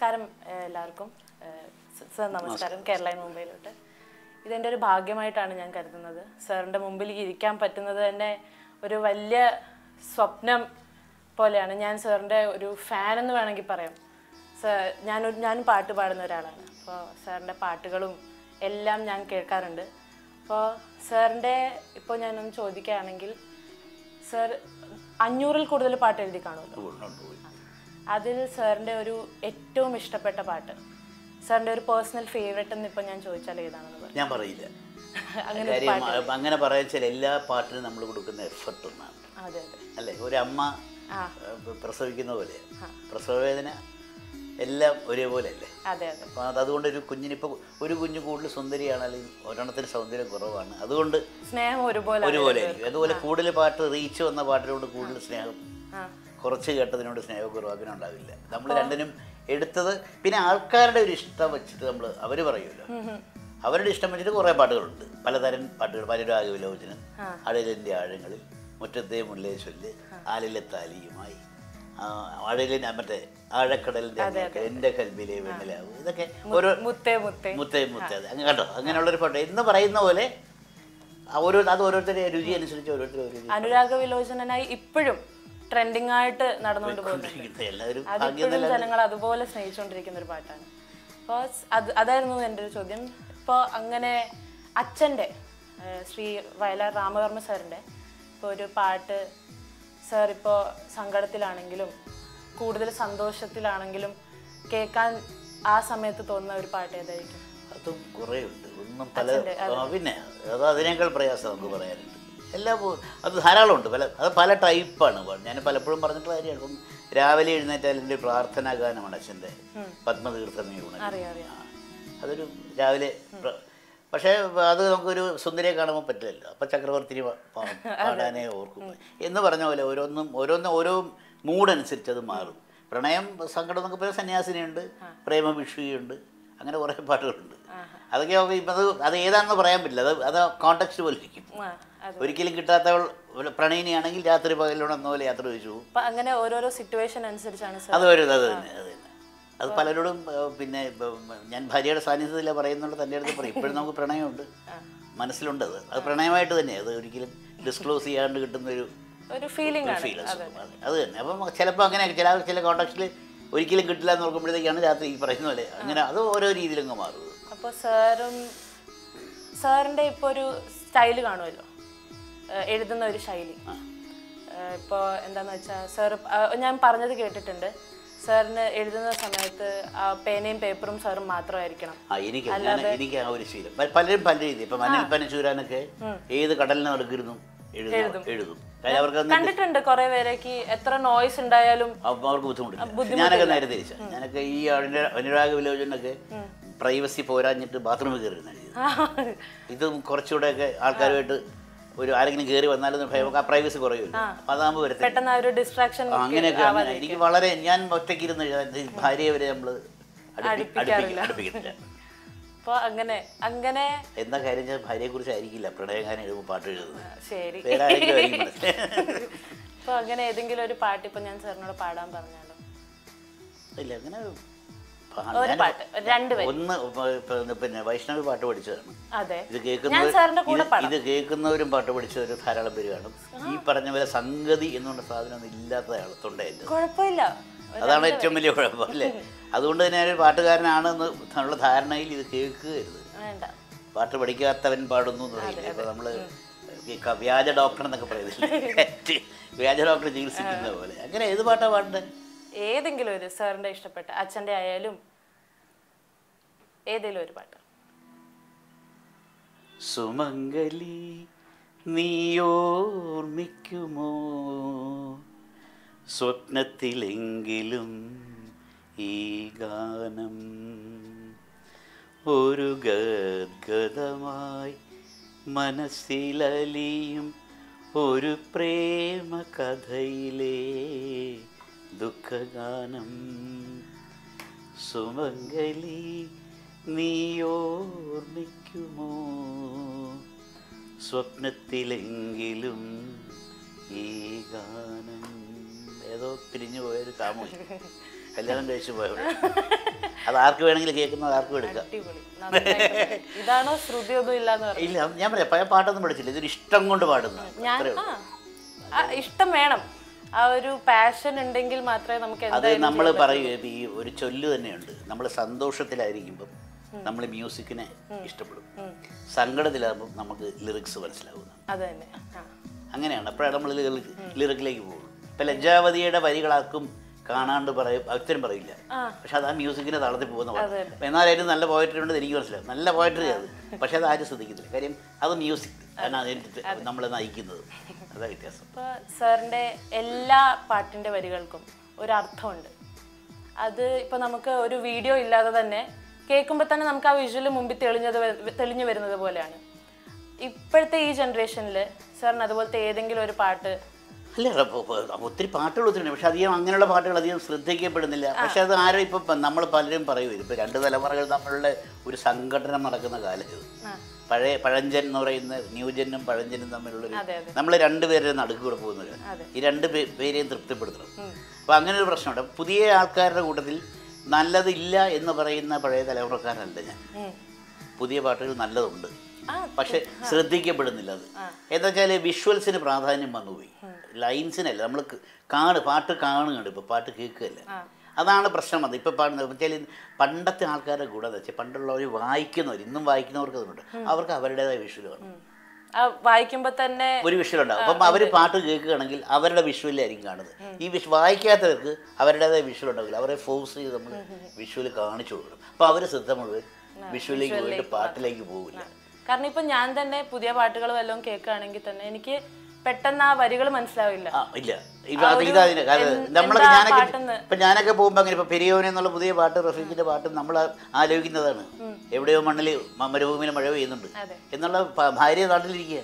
നമസ്കാരം ഏഹ്, എല്ലാവർക്കും ഏഹ്, സ- സർ നമസ്കാരം കേരള മുംബൈയിലോട്ട് ഇതെൻ്റെ ഒരു ഭാഗ്യമായിട്ടാണ് ഞാൻ കരുതുന്നത് സാറിൻ്റെ മുമ്പിൽ ഇരിക്കാൻ പറ്റുന്നത് തന്നെ ഒരു വലിയ സ്വപ്നം പോലെയാണ് ഞാൻ സാറിൻ്റെ ഒരു ഫാൻ എന്ന് വേണമെങ്കിൽ പറയാം സാർ ഞാനൊരു ഞാനും പാട്ട് പാടുന്ന ഒരാളാണ് അപ്പോൾ സാറിൻ്റെ പാട്ടുകളും എല്ലാം ഞാൻ കേൾക്കാറുണ്ട് അപ്പോൾ സാറിൻ്റെ ഇപ്പോൾ ഞാനൊന്ന് ചോദിക്കുകയാണെങ്കിൽ സാർ അഞ്ഞൂറിൽ കൂടുതൽ പാട്ട് എഴുതി കാണുമല്ലോ ഉണ്ട് പോയി അതിൽ സാറിൻ്റെ ഒരു ഏറ്റവും ഇഷ്ടപ്പെട്ട പാട്ട് സാറിൻ്റെ ഒരു പേഴ്സണൽ ഫേവറേറ്റ് എന്ന് ഇപ്പം ഞാൻ ചോദിച്ചാൽ ഏതാണെന്ന് പറയും ഞാൻ പറയില്ല അങ്ങനെ കാര്യം അ- അങ്ങനെ പറയാച്ചാൽ എല്ലാ പാട്ടിനും നമ്മൾ കൊടുക്കുന്ന എഫർട്ട് ഒന്നാണ് അതെ അതെ അല്ലേ ഒരു അമ്മ ആ. ഏഹ്, പ്രസവിക്കുന്ന പോലെ പ്രസവവേദന എല്ലാം ഒരേപോലെ അല്ലേ അതെ അതെ അപ്പോൾ അത് അതുകൊണ്ട് ഒരു കുഞ്ഞിനിപ്പോൾ ഒരു കുഞ്ഞ് കൂടുതൽ സുന്ദരിയാണെങ്കിൽ ഒരെണ്ണത്തിന് സൗന്ദര്യം കുറവാണ് അതുകൊണ്ട് സ്നേഹം ഒരുപോലെ ഒരുപോലെ ആയിരിക്കും അതുപോലെ കൂടുതൽ പാട്ട് റീച്ച് വന്ന പാട്ടിനോട് കൂടുതൽ സ്നേഹം ആ കുറച്ച് കേട്ടതിനോട് സ്നേഹക്കുറവ് അങ്ങനെ ഉണ്ടാവില്ല നമ്മൾ രണ്ടിനും എടുത്തത് പിന്നെ ആൾക്കാരുടെ ഒരു ഇഷ്ടം വെച്ചിട്ട് നമ്മൾ അവർ പറയുമല്ലോ അവരുടെ ഇഷ്ടം വെച്ചിട്ട് കുറേ പാട്ടുകളുണ്ട് പലതരം പാട്ടുകൾ പലരാഗവിലോചനം അഴലിൻ്റെ ആഴങ്ങളിൽ മുറ്റത്തെ മുല്ലേശ്വല് ആലിലെ താലിയുമായി ആ, അഴലിന് മറ്റേ ആഴക്കടലിൻ്റെ അങ്ങേയറ്റം, എൻ്റെ കൽബിലെ വെണ്ണിലാവ് ഇതൊക്കെ ഓരോ മുത്തേ മുത്തേ മുത്തേ മുത്തേ അത് അങ്ങ് കണ്ടോ അങ്ങനെയുള്ളൊരു പാട്ട് എന്ന് പറയുന്ന പോലെ ആ ഓരോ അത് ഓരോരുത്തരുടെ രുചി അനുസരിച്ച് ഓരോരുത്തരും ഓരോ രീതി അനുരാഗ വിലോചനായി ഇപ്പോഴും ട്രെൻഡിങ് ആയിട്ട് നടന്നുകൊണ്ട് പോകുന്നുണ്ട് കൊണ്ടിരിക്കുന്നത് എല്ലാവരും അതിപ്പോഴും ജനങ്ങൾ അതുപോലെ സ്നേഹിച്ചുകൊണ്ടിരിക്കുന്ന ഒരു പാട്ടാണ് അപ്പോൾ അത് അതായിരുന്നു എൻ്റെ ഒരു ചോദ്യം ഇപ്പോൾ അങ്ങനെ അച്ഛൻ്റെ ഏഹ്, ശ്രീ വയലാർ രാമവർമ്മ സാറിൻ്റെ ഇപ്പോൾ ഒരു പാട്ട് സാർ ഇപ്പോൾ സങ്കടത്തിലാണെങ്കിലും കൂടുതൽ സന്തോഷത്തിലാണെങ്കിലും കേൾക്കാൻ ആ സമയത്ത് തോന്നുന്ന ഒരു പാട്ട് ഏതായിരിക്കും അതും കുറേ ഉണ്ട് ഒന്നും പല ആ, പിന്നെ അത് അതിനേക്കാൾ പ്രയാസം നമുക്ക് പറയാനുണ്ട് എല്ലാ പോ- അത് ധാരാളം ഉണ്ട് പല അത് പല ടൈപ്പാണ് പാട്ട്. ഞാൻ പലപ്പോഴും പറഞ്ഞിട്ടുള്ള കാര്യമാണ് ഇപ്പം രാവിലെ എഴുന്നേറ്റാൽ എൻ്റെ പ്രാർത്ഥനാ ഗാനമാണ് അച്ഛൻ്റെ പത്മതീർത്ഥമേ ഗുണം അറിയാം അറിയാം അതൊരു രാവിലെ പ്ര- പക്ഷേ അത് നമുക്കൊരു സുന്ദരിയെ കാണുമ്പോൾ പറ്റില്ലല്ലോ അപ്പം ചക്രവർത്തി പ- പാ- പാടാനേ ഓർക്കും എന്ന് പറഞ്ഞ പോലെ ഓരോന്നും ഓരോന്നും ഓരോ മൂഡനുസരിച്ച് അത് മാറും പ്രണയം സങ്കടം എന്നൊക്കെ പറയുമ്പോൾ സന്യാസിനിയുണ്ട് പ്രേമ വിഷുയുണ്ട് അങ്ങനെ കുറേ പാട്ടുകളുണ്ട് അതൊക്കെ നമുക്ക് ഇപ്പം അത് അത് ഏതാണെന്ന് പറയാൻ പറ്റില്ല അത് അത് കോണ്ടക്സ്റ്റ് പോലെ ഇരിക്കും ആ അത് ഒരിക്കലും കിട്ടാത്തവൾ ഒരു പ്രണയിനിയാണെങ്കിൽ രാത്രി പകലിലൂടെ എന്ന പോലെ യാത്ര ചോദിച്ചു പോകും അപ്പം അങ്ങനെ ഓരോരോ സിറ്റുവേഷൻ അനുസരിച്ചാണ് സാർ അത് വരും അത് തന്നെ അത് തന്നെ അത് പലരോടും ഏഹ്, പിന്നെ ഇപ്പം ഞാൻ ഭാര്യയുടെ സാന്നിധ്യത്തില പറയുന്നുള്ള തൻ്റെ അടുത്ത് പറയും ഇപ്പോഴും നമുക്ക് പ്രണയമുണ്ട് മനസ്സിലുണ്ട് അത് അത് പ്രണയമായിട്ട് തന്നെ അത് ഒരിക്കലും ഡിസ്ക്ലോസ് ചെയ്യാണ്ട് കിട്ടുന്ന ഒരു ഒരു ഫീലിംഗ് ആണ് ഫീൽ അത് തന്നെ അപ്പം ചിലപ്പോൾ അങ്ങനെ ചില ചില കോണ്ടാക്റ്റിൽ ഒരിക്കലും കിട്ടില്ല എന്ന് നോക്കുമ്പോഴത്തേക്കാണ് രാത്രി ഈ പറയുന്ന പോലെ അങ്ങനെ അത് ഓരോ രീതിയിലങ്ങ് മാറും അപ്പോൾ സാറും സാറിൻ്റെ ഇപ്പോൾ ഒരു സ്റ്റൈല് കാണുമല്ലോ ഏഹ് എഴുതുന്ന ഒരു ശൈലി ഇപ്പോൾ എന്താന്ന് വെച്ചാൽ സാർ ഞാൻ പറഞ്ഞത് കേട്ടിട്ടുണ്ട് സാറിന് എഴുതുന്ന സമയത്ത് ആ പേനയും പേപ്പറും സാറും മാത്രമായിരിക്കണം ആ എനിക്ക് ഞാൻ എനിക്ക് ആ ഒരു ശീലം പ- പലരും പല രീതി ഇപ്പം അനിൽ പനശൂരാനൊക്കെ ഏത് കടലിനെ നടക്കരുതും എഴുതും എഴുതും കാര്യം അവർക്ക് അന്ന് കണ്ടിട്ടുണ്ട് കുറെ പേരേക്ക് എത്ര നോയ്സ് ഉണ്ടായാലും അപ്പൊ അവർക്ക് ബുദ്ധിമുട്ടില്ല ഞാനൊക്കെ നേരെ തിരിച്ച ഞാനൊക്കെ ഈ അനുരാ- അനുരാഗ വിലോചനൊക്കെ പ്രൈവസി പോരാഞ്ഞിട്ട് ബാത്റൂമിൽ കയറിയിരുന്ന ഇത് കുറച്ചുകൂടെയൊക്കെ ആൾക്കാരുമായിട്ട് ഒരു ആരെങ്കിലും കയറി വന്നാലും ഭയം ആ പ്രൈവസി കുറയുമല്ലോ അപ്പൊ അതാകുമ്പോൾ വരത്തില്ല പെട്ടെന്ന് ആ ഒരു ഡിസ്ട്രാക്ഷൻ ആ, അങ്ങനെയൊക്കെ അങ്ങനെ എനിക്ക് വളരെ ഞാൻ ഒറ്റയ്ക്ക് ഇരുന്ന് എഴുതാൻ ഈ ഭാര്യയെ വരെ നമ്മൾ അടുപ്പിക്കുന്നില്ല അപ്പോൾ അങ്ങനെ അങ്ങനെ എന്താ കാര്യം ഞാൻ ഭാര്യയെ കുറിച്ച് ആയിരിക്കില്ല പ്രണയഗാനം എഴുതുമ്പോൾ പാട്ട് എഴുതുന്നത് ശരി വേറെ ആരെങ്കിലും ആയിരിക്കും മനസ്സിലായി അപ്പോൾ അങ്ങനെ ഏതെങ്കിലും ഒരു പാട്ട് ഇപ്പം ഞാൻ സാറിനോട് പാടാൻ പറഞ്ഞാലോ ഇല്ല അങ്ങനെ പാ- ഒരു ഞാൻ പാട്ട് രണ്ടുപേരും ഒന്ന് പ- പിന്നെ വൈഷ്ണവി പാട്ട് പഠിച്ചതാണ് അതെ ഇത് ഞാൻ കേൾക്കുന്നവർ സാറിന്റെ കൂടെ ഇത് ഇത് കേൾക്കുന്നവരും പാട്ട് പഠിച്ചവരും ധാരാളം പേര് കാണും ഈ പറഞ്ഞ പോലെ സംഗതി എന്നുള്ള സാധനം ഒന്നും ഇല്ലാത്തതാണ് തൊണ്ടേൻ്റെ കുഴപ്പമില്ല അതാണ് ഏറ്റവും വലിയ കുഴപ്പം അല്ലേ അതുകൊണ്ട് തന്നെ ഒരു പാട്ടുകാരനാണെന്ന് ഉള്ള ധാരണയിൽ ഇത് കേൾക്കുകയരുത് വേണ്ട പാട്ട് പഠിക്കാത്തവൻ പാടുന്നു എന്ന് പറയില്ലേ ഇപ്പൊ നമ്മള് ഈ ക- വ്യാജ ഡോക്ടർ എന്നൊക്കെ പറയുന്നില്ലേ വ്യാജ ഡോക്ടർ ചികിത്സിക്കുന്ന പോലെ അങ്ങനെ ഏത് പാട്ടാ പാടേണ്ടത് ഏതെങ്കിലും ഒരു സാറിന്റെ ഇഷ്ടപ്പെട്ട അച്ഛന്റെ ആയാലും ഏതെങ്കിലും ഒരു പാട്ട് സുമംഗലി നീയോർമ്മിക്കുമോ സ്വപ്നത്തിലെങ്കിലും ഈ ഗാനം ഒരു ഗദ്ഗതമായി മനസ്സിലലിയും ഒരു പ്രേമ കഥയിലെ ദുഃഖഗാനം സുമംഗലി നീയോർമ്മിക്കുമോ സ്വപ്നത്തിലെങ്കിലും ഈ ഗാനം ഏതോ പിരിഞ്ഞു പോയൊരു കാമുകി കല്യാണം കഴിച്ചു പോയവിടെ അത് ആർക്ക് വേണമെങ്കിലും കേൾക്കുന്നത് ആർക്കും എടുക്കാം അടിപൊളി നന്നായിട്ട് ഇതാണോ ശ്രുതി ഒന്നും ഇല്ലാന്ന് പറഞ്ഞു ഇല്ല അത് ഞാൻ പറയാം പഴയ പാട്ടൊന്നും പഠിച്ചില്ല ഇതൊരു ഇഷ്ടം കൊണ്ട് പാടുന്നു ഞാൻ ആ ആ, ഇഷ്ടം വേണം ആ ഒരു പാഷൻ ഉണ്ടെങ്കിൽ മാത്രമേ നമുക്ക് അത് എന്തായാലും നമ്മൾ പറയും ഈ ഒരു ചൊല്ല് തന്നെയുണ്ട് നമ്മൾ സന്തോഷത്തിലായിരിക്കുമ്പം നമ്മൾ മ്യൂസിക്കിനെ ഇഷ്ടപ്പെടും സങ്കടത്തിലാകുമ്പോൾ നമുക്ക് ലിറിക്സ് മനസ്സിലാവുന്നു അത് തന്നെ ആ അങ്ങനെയാണ് അപ്പോഴാണ് നമ്മൾ ലിറിക്കിലേക്ക് പോകും ഇപ്പം ലജ്ജാവതിയുടെ വരികളാക്കും കാണാണ്ട് പറയും അച്ഛനും പറയില്ല പക്ഷെ അത് ആ മ്യൂസിക്കിന്റെ താളത്തിൽ പോകുന്ന പാട്ട് അപ്പം എന്നാലും നല്ല പോയട്രി ഉണ്ടെന്ന് എനിക്ക് മനസ്സിലാവും നല്ല പോയട്രി അത് പക്ഷെ അത് ആരും ശ്രദ്ധിക്കത്തില്ല കാര്യം അത് മ്യൂസിക് ആണ് അതിൻ്റെ നമ്മളെ നയിക്കുന്നത് അതാ വ്യത്യാസം ഇപ്പോൾ സാറിൻ്റെ എല്ലാ പാട്ടിൻ്റെ വരികൾക്കും ഒരു അർത്ഥമുണ്ട് അത് ഇപ്പോൾ നമുക്ക് ഒരു വീഡിയോ ഇല്ലാതെ തന്നെ കേൾക്കുമ്പോൾ തന്നെ നമുക്ക് ആ വിഷ്വൽ മുമ്പിൽ തെളിഞ്ഞത് വ- തെളിഞ്ഞു വരുന്നത് പോലെയാണ് ഇപ്പോഴത്തെ ഈ ജനറേഷനിൽ സാറിന് അതുപോലത്തെ ഏതെങ്കിലും ഒരു പാട്ട് അല്ല അപ്പൊ- അപ്പൊ ഒത്തിരി പാട്ടുകൾ ഒത്തിരി ഉണ്ട് പക്ഷെ അധികം അങ്ങനെയുള്ള പാട്ടുകൾ അധികം ശ്രദ്ധിക്കപ്പെടുന്നില്ല പക്ഷെ അത് ആരും ഇപ്പം നമ്മൾ പലരും പറയും ഇപ്പം രണ്ട് തലമുറകൾ തമ്മിലുള്ള ഒരു സംഘടനം നടക്കുന്ന കാലം ഇത് ആ പഴയ പഴഞ്ചൻ എന്ന് പറയുന്ന ന്യൂജനും പഴഞ്ചനും തമ്മിലുള്ളൊരു അതെ അതെ നമ്മൾ രണ്ടുപേരുടെ നടുക്കൂടെ പോകുന്നവർ അതെ. ഈ രണ്ട് പേ- പേരെയും തൃപ്തിപ്പെടുത്തണം അപ്പോൾ അങ്ങനെ ഒരു പ്രശ്നമുണ്ട് പുതിയ ആൾക്കാരുടെ കൂട്ടത്തിൽ നല്ലതില്ല എന്ന് പറയുന്ന പഴയ തലമുറക്കാരല്ല ഞാൻ ഉം. പുതിയ പാട്ടുകൾ നല്ലതുണ്ട് ആ പക്ഷെ ശ്രദ്ധിക്കപ്പെടുന്നില്ല അത് എന്താ വെച്ചാൽ വിഷ്വൽസിന് പ്രാധാന്യം വന്നുപോയി ലൈൻസിനല്ല നമ്മൾ കാണു പാട്ട് കാണുകയാണ് ഇപ്പോൾ പാട്ട് കേൾക്കുകയല്ല ആ. അതാണ് പ്രശ്നം അത് ഇപ്പം പാടുന്നത് വെച്ചാൽ പണ്ടത്തെ ആൾക്കാരുടെ കൂടെ എന്ന് വെച്ചാൽ പണ്ടുള്ളവർ വായിക്കുന്നവർ ഇന്നും വായിക്കുന്നവർക്ക് അതുണ്ട് അവർക്ക് അവരുടേതായ വിഷ്വൽ കാണും ആ വായിക്കുമ്പോൾ തന്നെ ഒരു വിഷ്വൽ ഉണ്ടാവും അപ്പം അവർ പാട്ട് കേൾക്കുകയാണെങ്കിൽ അവരുടെ വിഷ്വലായിരിക്കും കാണുന്നത് ഈ വിഷ് വായിക്കാത്തവർക്ക് അവരുടേതായ വിഷ്വൽ ഉണ്ടാവില്ല അവരെ ഫോഴ്സ് ചെയ്ത് നമ്മൾ വിഷ്വൽ കാണിച്ചു കൊടുക്കണം അപ്പോൾ അവർ ശ്രദ്ധ മുഴുവൻ വിഷ്വലിലേക്ക് പോയിട്ട് പാട്ടിലേക്ക് പോകില്ല കാരണം ഇപ്പം ഞാൻ തന്നെ പുതിയ പാട്ടുകൾ വല്ലതും കേൾക്കുകയാണെങ്കിൽ തന്നെ എനിക്ക് പെട്ടെന്ന് ആ വരികൾ മനസ്സിലാവില്ല ആ ഇല്ല ഇപ്പൊ അത് ഇതതിന് നമ്മളൊക്കെ എന്താ ഞാനൊക്കെ പാട്ടെന്ന്? ഇപ്പൊ ഞാനൊക്കെ പോകുമ്പോ അങ്ങനെ ഇപ്പൊ പെരിയോനെ എന്നുള്ള പുതിയ പാട്ട് റഫീഖിന്റെ പാട്ട് നമ്മൾ ആലോചിക്കുന്നതാണ് എവിടെയോ മണ്ണിൽ മരുഭൂമിയിൽ മഴ പെയ്യുന്നുണ്ട് അതെ. എന്നുള്ള പ- ഭാര്യ നാട്ടിലിരിക്കുക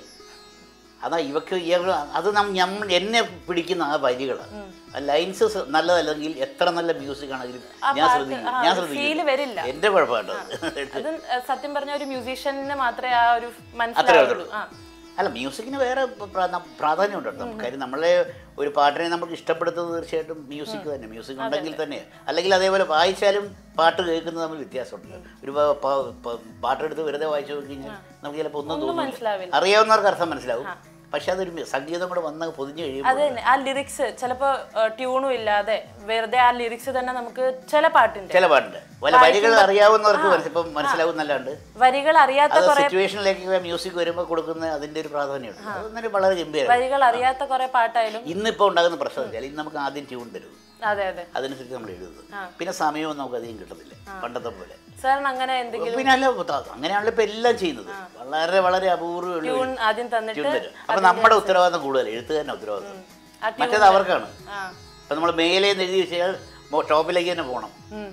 അതാ ഇവക്ക് ഇയാൾ അത് നം ഞമ്മ എന്നെ പിടിക്കുന്ന ആ വരികളാണ് ആ ലൈൻസ് നല്ലതല്ലെങ്കിൽ എത്ര നല്ല മ്യൂസിക് ആണെങ്കിലും ഞാൻ ശ്രദ്ധിക്കും ഞാൻ feel ശ്രദ്ധിക്കും വരില്ല. എന്റെ കുഴപ്പമാട്ടോ അത് സത്യം പറഞ്ഞ ഒരു മ്യൂസീഷ്യന് മാത്രമേ ആ ഒരു അത്രേ മനസ്സിലാവുള്ളൂ ആ അല്ല മ്യൂസിക്കിന് വേറെ പ്രാ- പ്രാധാന്യമുണ്ട് കേട്ടോ കാര്യം നമ്മളെ ഒരു പാട്ടിനെ നമുക്ക് ഇഷ്ടപ്പെടുത്തുന്നത് തീർച്ചയായിട്ടും മ്യൂസിക് തന്നെ മ്യൂസിക് ഉണ്ടെങ്കിൽ തന്നെ അല്ലെങ്കിൽ അതേപോലെ വായിച്ചാലും പാട്ട് കേൾക്കുന്നത് തമ്മിൽ വ്യത്യാസമുണ്ട് ഒരു പ- പ- പ- പാട്ടെടുത്ത് വെറുതെ വായിച്ചു നോക്കി കഴിഞ്ഞാൽ നമുക്ക് ചിലപ്പോൾ ഒന്നും തോന്നില്ല മനസ്സിലാവില്ല. അറിയാവുന്നവർക്ക് അർത്ഥം മനസ്സിലാവും പക്ഷെ അതൊരു മി- സംഗീതം കൂടെ വന്ന് പൊതിഞ്ഞു കഴിയുമ്പോൾ അത് തന്നെ ആ ലിറിക്സ് ചിലപ്പോ ട്യൂണും ഇല്ലാതെ വെറുതെ ആ ലിറിക്സ് തന്നെ നമുക്ക് ചില പാട്ടിന്റെ ചില പാട്ടുണ്ട് വല്ല വരികൾ അറിയാവുന്നവർക്ക് മനസ്സി- ഇപ്പം മനസ്സിലാവുന്നല്ലാണ്ട് വരികൾ അറിയാത്ത അത് കുറെ സിറ്റുവേഷനിലേക്ക് മ്യൂസിക് വരുമ്പോൾ കൊടുക്കുന്ന അതിന്റെ ഒരു പ്രാധാന്യമുണ്ട് അതൊന്നും വളരെ ഗംഭീരം വരികൾ അറിയാത്ത കുറെ പാട്ടായാലും ഇന്നിപ്പോൾ ഉണ്ടാകുന്ന പ്രശ്നം വെച്ചാൽ ഇന്ന് നമുക്ക് ആദ്യം ട്യൂൺ തരും അതെ അതെ അതനുസരിച്ച് നമ്മൾ എഴുതുന്നത് പിന്നെ സമയവും നമുക്ക് അധികം കിട്ടത്തില്ല പണ്ടത്തെ പോലെ സാറിന് അങ്ങനെ എന്തെങ്കിലും പിന്നെ അല്ല ത- അങ്ങനെയാണല്ലോ ഇപ്പൊ എല്ലാം ചെയ്യുന്നത് വളരെ വളരെ അപൂർവമുള്ള ട്യൂൺ ആദ്യം തന്നിട്ട് ട്യൂൺ തരും അപ്പൊ നമ്മുടെ ഉത്തരവാദിത്തം കൂടുതൽ എഴുത്തുകാരൻ്റെ ഉത്തരവാദിത്തം ആ മറ്റേത് അവർക്കാണ് ആ അപ്പൊ നമ്മൾ മേലെ നിന്ന് എഴുതി വെച്ചാൽ മോ- ടോപ്പിലേക്ക് തന്നെ പോകണം ഉം.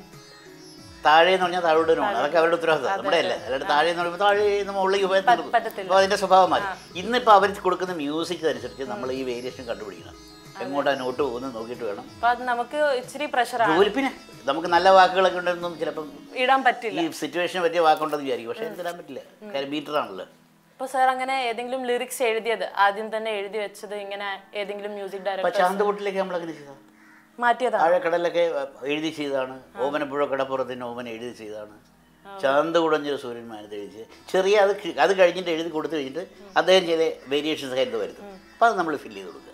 താഴെ എന്ന് പറഞ്ഞാൽ താഴോട്ട് തന്നെ പോകണം അതൊക്കെ അവരുടെ ഉത്തരവാദിത്തം നമ്മുടെ അല്ല അല്ലാണ്ട് താഴെ എന്ന് പറയുമ്പോൾ താഴെ നിന്ന് മുകളിലേക്ക് പോയാൽ തീർന്നു. പറ്റത്തില്ല. അപ്പോൾ അതിന്റെ സ്വഭാവം മാറി ഇന്നിപ്പോൾ അവർ കൊടുക്കുന്ന മ്യൂസിക് അനുസരിച്ച് നമ്മൾ ഈ വേരിയേഷൻ കണ്ടുപിടിക്കണം എങ്ങോട്ടാ നോട്ട് പോകുന്നത് നോക്കിയിട്ട് വേണം അപ്പൊ അത് നമുക്ക് ഇച്ചിരി പ്രഷറാണ് ജോലി പിന്നെ നമുക്ക് നല്ല വാക്കുകളൊക്കെ ഉണ്ടെന്നും ചിലപ്പം ഇടാൻ പറ്റില്ല ഈ സിറ്റുവേഷന് പറ്റിയ വാക്കുണ്ടെന്ന് വിചാരിക്കും പക്ഷെ എന്തിടാൻ പറ്റില്ല കാര്യം മീറ്റർ ആണല്ലോ അപ്പൊ സാർ അങ്ങനെ ഏതെങ്കിലും ലിറിക്സ് എഴുതിയത് ആദ്യം തന്നെ എഴുതി വെച്ചത് ഇങ്ങനെ ഏതെങ്കിലും മ്യൂസിക് അപ്പൊ ഡയറക്ടർ ചാന്തകൂട്ടിലേക്ക് നമ്മൾ അങ്ങനെ ചെയ്താൽ മാറ്റിയതാണ് ആഴക്കടലൊക്കെ എഴുതി ചെയ്താണ് ഓമനപ്പുഴ കടപ്പുറത്തിന് ഓമന എഴുതി ചെയ്താണ് ചാന്ത് കുടഞ്ഞൊരു സൂര്യൻ മാനത്ത് എഴുതി ചെയ്ത്. ചെറിയ അത് കി- അത് കഴിഞ്ഞിട്ട് എഴുതി കൊടുത്തു കഴിഞ്ഞിട്ട് അദ്ദേഹം ചില വേരിയേഷൻസ് കരുത് വരുത്തും അപ്പോൾ അത് നമ്മൾ ഫില്ല് ചെയ്ത് കൊടുക്കുക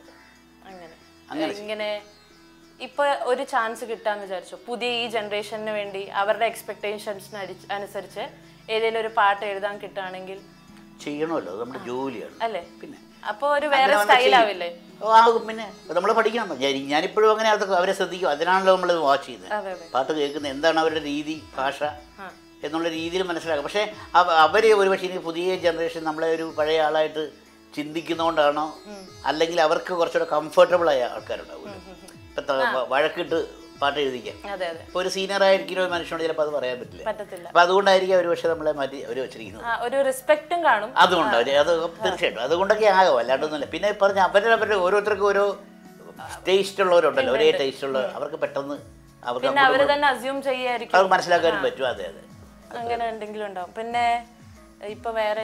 അങ്ങനെ ഇങ്ങനെ ഇപ്പൊ ഒരു ചാൻസ് കിട്ടാന്ന് വിചാരിച്ചു പുതിയ ഈ ജനറേഷന് വേണ്ടി അവരുടെ എക്സ്പെക്ടേഷൻസിന് അനുസരിച്ച് ഏതെങ്കിലും ഒരു പാട്ട് എഴുതാൻ കിട്ടുകയാണെങ്കിൽ ചെയ്യണമല്ലോ അത് നമ്മുടെ ജോലിയാണ് അല്ലേ പിന്നെ അപ്പൊ ഒരു വേറെ അങ്ങനെ വന്ന് സ്റ്റൈൽ ചെയ്യും. ആവില്ലേ ഓ, ആകും പിന്നെ നമ്മൾ പഠിക്കണം ഞാൻ ഞാനിപ്പോഴും അങ്ങനെ അതൊക്കെ അവരെ ശ്രദ്ധിക്കും അതിനാണല്ലോ നമ്മൾ വാച്ച് ചെയ്യുന്നത് അതെ അതെ പാട്ട് കേൾക്കുന്നത് എന്താണ് അവരുടെ രീതി ഭാഷ ആ. എന്നുള്ള രീതിയിൽ മനസ്സിലാക്കാം പക്ഷേ അവ- അവര് ഒരുപക്ഷെ ഇനി പുതിയ ജനറേഷൻ നമ്മളെ ഒരു പഴയ ആളായിട്ട് ചിന്തിക്കുന്നതുകൊണ്ടാണോ അല്ലെങ്കിൽ അവർക്ക് കുറച്ചുകൂടെ കംഫർട്ടബിൾ ആയ ആൾക്കാരുണ്ടാവില്ല ഇപ്പം ത- വ- വഴക്കിട്ട് പാട്ട് എഴുതിക്കാം അതെ അതെ ഇപ്പോൾ ഒരു സീനിയർ ആയിരിക്കുന്ന ഒരു മനുഷ്യനോട് ചിലപ്പോൾ അത് പറയാൻ പറ്റില്ല പറ്റത്തില്ല അപ്പം അതുകൊണ്ടായിരിക്കും അവർ പക്ഷേ നമ്മളെ മാറ്റി അവർ വെച്ചിരിക്കുന്നത് ആ ഒരു റെസ്പെക്റ്റും കാണും അതുകൊണ്ട് അവര് അത് തീർച്ചയായിട്ടും അതുകൊണ്ടൊക്കെ ആകും അല്ലാണ്ടൊന്നുമില്ല പിന്നെ പറഞ്ഞ അവരുടെ അവരുടെ ഓരോരുത്തർക്കും ഓരോ ടേസ്റ്റ് ഉള്ളവരുണ്ടല്ലോ ഒരേ ടേസ്റ്റ് ഉള്ള അവർക്ക് പെട്ടെന്ന് അവർക്ക് പിന്നെ അവര് തന്നെ അസ്യൂം ചെയ്യായിരിക്കും അവർക്ക് മനസ്സിലാക്കാനും പറ്റും അതെ അതെ അങ്ങനെ എന്തെങ്കിലും ഉണ്ടാവും പിന്നെ ഇപ്പൊ വേറെ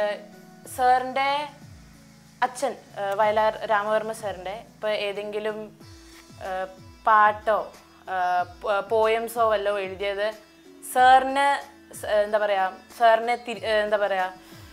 സാറിന്റെ അച്ഛൻ ഏഹ് വയലാർ രാമവർമ്മ സാറിന്റെ ഇപ്പൊ ഏതെങ്കിലും ഏഹ് പാട്ടോ പോയംസോ വല്ലോ എഴുതിയത് സാറിന് സ- എന്താ പറയാ സാറിനെ തിരി- ഏ, എന്താ പറയാ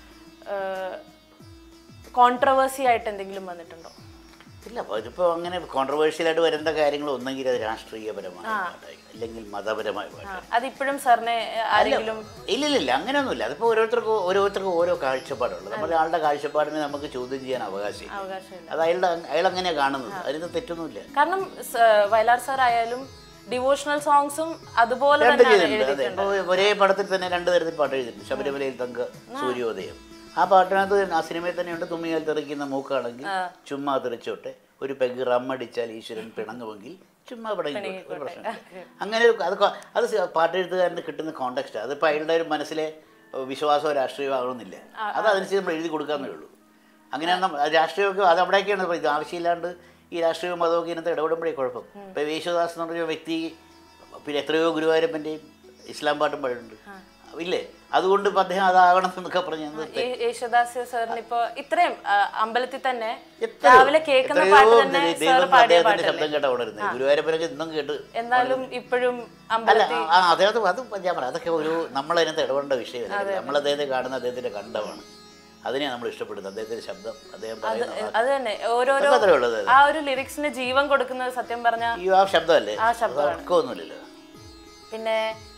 കോൺട്രവേഴ്സി ആയിട്ട് എന്തെങ്കിലും വന്നിട്ടുണ്ടോ ഇല്ല അപ്പോൾ ഇതിപ്പോൾ അങ്ങനെ കോൺട്രവേഴ്ഷ്യലായിട്ട് വരേണ്ട കാര്യങ്ങൾ ഒന്നെങ്കിൽ അത് രാഷ്ട്രീയപരമായ പാട്ടായിരിക്കും അല്ലെങ്കിൽ മതപരമായ പാട്ട് അതിപ്പോഴും സാറിനെ ആരെങ്കിലും ഇല്ല ഇല്ല ഇല്ല അങ്ങനെയൊന്നുമില്ല അതിപ്പോൾ ഓരോരുത്തർക്കും ഓരോരുത്തർക്കും ഓരോ കാഴ്ചപ്പാടുള്ളത് നമ്മുടെ ആളുടെ കാഴ്ചപ്പാടിനെ നമുക്ക് ചോദ്യം ചെയ്യാൻ അവകാശം അവകാശമില്ല അത് അയാളുടെ അയാൾ അങ്ങനെയാണ് കാണുന്നത് അതിന് തെറ്റൊന്നുമില്ല കാരണം സ- വയലാർ സാർ ആയാലും ഡിവോഷണൽ സോങ്സും അതുപോലെ രണ്ട് തന്നെയാണ് ചെയ്തിട്ടുണ്ട് അതെ ഇപ്പോൾ ഒരേ പടത്തിൽ തന്നെ രണ്ട് തരത്തിൽ പാട്ട് എഴുതിയിട്ടുണ്ട് ശബരിമലയിൽ തങ്ക സൂര്യോദയം ആ പാട്ടിനകത്ത് ആ സിനിമയിൽ തന്നെയുണ്ട് തുമ്മിയാൽ തെറിക്കുന്ന മൂക്കാണെങ്കിൽ ചുമ്മാ തെറിച്ചോട്ടെ ഒരു പെഗ് റമ്മടിച്ചാൽ ഈശ്വരൻ പിണങ്ങുമെങ്കിൽ ചുമ്മാ പിണങ്ങി ഒരു പ്രശ്നമില്ല അങ്ങനെ ഒരു അത് കൊ- അത് സ- പാട്ടെഴുത്തുകാരന് കിട്ടുന്ന കോണ്ടക്സ്റ്റ് അതിപ്പോൾ അയാളുടെ ഒരു മനസ്സിലെ ഏഹ്, വിശ്വാസമോ രാഷ്ട്രീയമോ ആകണമെന്നില്ല അത് അതനുസരിച്ച് നമ്മൾ എഴുതി കൊടുക്കാന്നേ ഉള്ളൂ അങ്ങനെ നമ്മ- അത് രാഷ്ട്രീയമൊക്കെ അത് അവിടേക്കാണ് ഇപ്പോൾ ഇത് ആവശ്യമില്ലാണ്ട് ഈ രാഷ്ട്രീയവും മതമൊക്കെ ഇതിനകത്ത് ഇടപെടുമ്പോഴേ കുഴപ്പം ഇപ്പോൾ യേശുദാസ് എന്ന് പറഞ്ഞ വ്യക്തി പിന്നെ എത്രയോ ഗുരുവായൂരപ്പൻ്റെയും ഇസ്ലാം പാട്ടും പാടുന്നുണ്ട് ഇല്ലേ അതുകൊണ്ട് ഇപ്പം അദ്ദേഹം അതാകണം എന്നൊക്കെ പറഞ്ഞ് അത് യേ- യേശുദാസ് സാറിന് ഇപ്പൊ ഇത്രയും ആ, അമ്പലത്തിൽ തന്നെ എത്രയോ- രാവിലെ കേൾക്കുന്ന എത്രയോ പാട്ട് തന്നെ ദൈ- സാർ ദൈവം പാടിയ അദ്ദേഹത്തിന്റെ പാട്ടല്ലേ ശബ്ദം കേട്ടാ ഉണരുന്നത് ഗുരുവായൂരപ്പനൊക്കെ ഇന്നും കേട്ട് എന്നാലും ഇപ്പോഴും അല്ല അമ്പലത്തിൽ ആ അദ്ദേഹത്തെ അത് ഞാൻ പറയാം അതൊക്കെ ഒരു നമ്മളതിനകത്ത് ഇടപെടേണ്ട വിഷയമല്ല നമ്മൾ അദ്ദേഹത്തെ കാണുന്ന അദ്ദേഹത്തിന്റെ കണ്ടമാണ് അതിനെ നമ്മൾ ഇഷ്ടപ്പെടുന്നത് അദ്ദേഹത്തിന്റെ ശബ്ദം അദ്ദേഹം പറയുന്ന അത് തന്നെ ഓരോരോ അതൊക്കെ അത്രേ ഉള്ളത് ആ ഒരു ലിറിക്സിന് ജീവൻ കൊടുക്കുന്നത് സത്യം പറഞ്ഞ ഈ ആ ശബ്ദമല്ലേ ആ ശബ്ദമാണ്. ഉറക്കമൊന്നുമില്ലല്ലോ പിന്നെ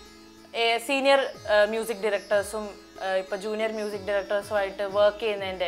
സീനിയർ മ്യൂസിക് ഡയറക്ടേഴ്സും ഇപ്പൊ ജൂനിയർ മ്യൂസിക് ഡയറക്ടേഴ്സും ആയിട്ട് വർക്ക് ചെയ്യുന്നതിന്റെ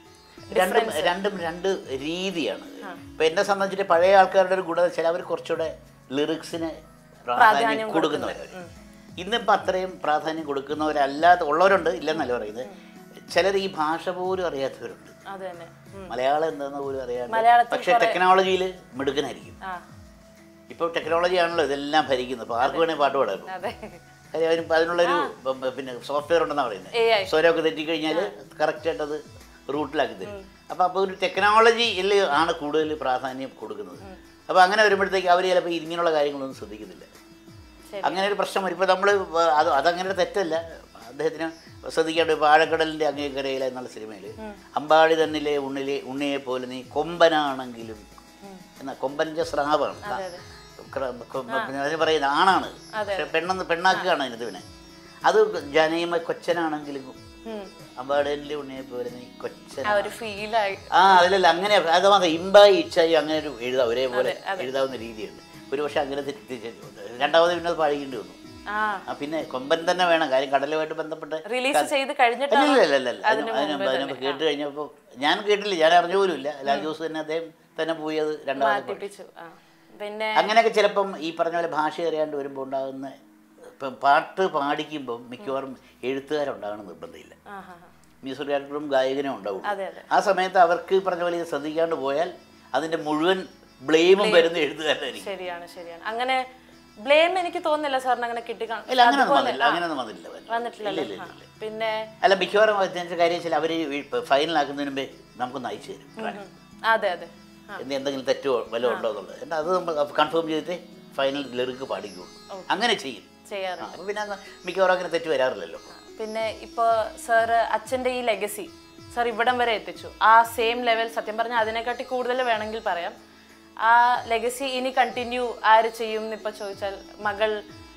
രണ്ടും രണ്ടും രണ്ട് രീതിയാണ് ഇപ്പൊ എന്നെ സംബന്ധിച്ചിട്ട് പഴയ ആൾക്കാരുടെ ഒരു ഗുണം വെച്ചാൽ അവർ കുറച്ചുകൂടെ ലിറിക്സിന് പ്രാധാന്യം കൊടുക്കുന്നവരവർ ഇന്നിപ്പോൾ അത്രയും പ്രാധാന്യം കൊടുക്കുന്നവരല്ലാത്ത ഉള്ളവരുണ്ട് ഇല്ലെന്നല്ല പറയുന്നത് ചിലർ ഈ ഭാഷ പോലും അറിയാത്തവരുണ്ട് അത് തന്നെ ഉം. മലയാളം എന്താന്ന് പോലും അറിയാണ്ട് മലയാളത്തിൽ പക്ഷേ ടെക്നോളജിയിൽ മിടുക്കനായിരിക്കും ആ ഇപ്പോൾ ടെക്നോളജി ആണല്ലോ ഇതെല്ലാം ഭരിക്കുന്നത് അപ്പോൾ ആർക്ക് വേണേൽ പാട്ട് പാടാം അതെ കാര്യം അതിന് അതിനുള്ളൊരു ബ- ബ- പിന്നെ സോഫ്റ്റ്വെയർ ഉണ്ടെന്നാണ് പറയുന്നത് AI. സ്വരമൊക്കെ തെറ്റിക്കഴിഞ്ഞാൽ കറക്റ്റായിട്ട് അത് റൂട്ടിലാക്കി തരും അപ്പോൾ അപ്പോൾ ഒരു ടെക്നോളജിയിൽ ആണ് കൂടുതൽ പ്രാധാന്യം കൊടുക്കുന്നത് അപ്പോൾ അങ്ങനെ വരുമ്പോഴത്തേക്ക് അവർ ചിലപ്പോൾ ഇങ്ങനെയുള്ള കാര്യങ്ങളൊന്നും ശ്രദ്ധിക്കുന്നില്ല ശരി. അങ്ങനെ ഒരു പ്രശ്നം വരും ഇപ്പോൾ നമ്മൾ അത് അതങ്ങനെ ഒരു തെറ്റല്ല അദ്ദേഹത്തിന് ശ്രദ്ധിക്കേണ്ട ഇപ്പോൾ ആഴക്കടലിൻ്റെ അങ്ങേക്കരയില എന്നുള്ള സിനിമയിൽ അമ്പാടി തന്നിലെ ഉണ്ണിലെ ഉണ്ണിയെ പോലെ നീ കൊമ്പനാണെങ്കിലും എന്നാ കൊമ്പൻ്റെ സ്രാവാണ് അതെ അതെ ക്ര- കൊ- പിന്നെ അതിന് പറയുന്ന ആണാണ് പക്ഷെ പെണ്ണെന്ന് പെണ്ണാക്കുകയാണ് അതിനകത്ത് പിന്നെ അത് ജനയമ കൊച്ചനാണെങ്കിലും ഉം. അമ്പാടലിലെ ഉണ്ണിയെ പോലെ നീ ആ കൊച്ചന ഒരു ഫീലായി ആ അതിലല്ല അങ്ങനെ അത് മാത്രം ഇമ്പായി ഇച്ഛായി അങ്ങനെ ഒരു എഴുതാം ഒരേപോലെ എഴുതാവുന്ന രീതിയുണ്ട് ഒരു പക്ഷെ അങ്ങനെ തെറ്റി രണ്ടാമത് പിന്നെ അത് പാടിക്കേണ്ടി വന്നു ആ ആ പിന്നെ കൊമ്പൻ തന്നെ വേണം കാര്യം കടലുമായിട്ട് ബന്ധപ്പെട്ട് റിലീസ് ചെയ്ത് കഴിഞ്ഞിട്ട് അല്ല അല്ല അല്ല അല്ല അതിന് അതിന് അതിന് കേട്ട് കഴിഞ്ഞപ്പോൾ ഞാൻ കേട്ടില്ല ഞാൻ അറിഞ്ഞ പോലും ഇല്ല ലാൽ ജോസ് തന്നെ അദ്ദേഹം തന്നെ പോയി അത് രണ്ടാമത് പാടി. മാറ്റിപ്പിച്ചു ആ പിന്നെ അങ്ങനെയൊക്കെ ചിലപ്പം ഈ പറഞ്ഞ പോലെ ഭാഷ അറിയാണ്ട് വരുമ്പോൾ ഉണ്ടാകുന്ന ഇപ്പം പാട്ട് പാടിക്കുമ്പം മിക്കവാറും എഴുത്തുകാരുണ്ടാകണം നിർബന്ധമില്ല ആ ഹാ ഹാ മ്യൂസിക് ഡയറക്ടറും ഗായകനും ഉണ്ടാവും അതെ അതെ ആ സമയത്ത് അവർക്ക് ഈ പറഞ്ഞ പോലെ ഇത് ശ്രദ്ധിക്കാണ്ട് പോയാൽ അതിന്റെ മുഴുവൻ ബ്ലെയിമും വരുന്ന എഴുത്തുകാരനായിരിക്കും ശരിയാണ് ശരിയാണ് അങ്ങനെ ബ്ലെയിം എനിക്ക് തോന്നുന്നില്ല സാറിന് അങ്ങനെ കിട്ടി കാണും ഇല്ല അങ്ങനെയൊന്നും വന്നില്ല അങ്ങനെയൊന്നും വന്നില്ല വന്നില്ല. വന്നിട്ടില്ലല്ലോ ഇല്ല, ഇല്ല, ആ. ഇല്ല. പിന്നെ അല്ല മിക്കവാറും അതിൻ്റെ കാര്യം വെച്ചാൽ അവർ ഫൈനലാക്കുന്നതിന് മുമ്പേ നമുക്കൊന്ന് അയച്ചു തരും ഉം. അതെ അതെ ആ എന്ത് എന്തെങ്കിലും തെറ്റോ വല്ലതും ഉണ്ടോ എന്നുള്ളത് എന്നാൽ അത് നമ്മൾ കൺഫേം ചെയ്തിട്ട് ഫൈനൽ ലിറിക്ക് പാടിക്കുള്ളൂ അങ്ങനെ ചെയ്യും ചെയ്യാറ് ആ, അപ്പോൾ പിന്നെ അങ്ങ് മിക്കവാറും അങ്ങനെ തെറ്റ് വരാറില്ലല്ലോ പിന്നെ ഇപ്പോൾ സാറ് അച്ഛൻ്റെ ഈ ലെഗസി സാർ ഇവിടം വരെ എത്തിച്ചു ആ സെയിം ലെവൽ സത്യം പറഞ്ഞാൽ അതിനെക്കാട്ടി കൂടുതൽ വേണമെങ്കിൽ പറയാം ആ ലെഗസി ഇനി കണ്ടിന്യൂ ആര് ചെയ്യും എന്നിപ്പോൾ ചോദിച്ചാൽ മകൾ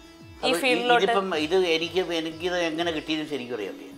ഈ അപ്പോൾ ഫീൽഡിലോട്ട് ഇതിപ്പം ഇത് എനിക്ക് എനിക്കിത് എങ്ങനെ കിട്ടിയെന്ന് ശരിക്കും അറിയാൻ വയ്യ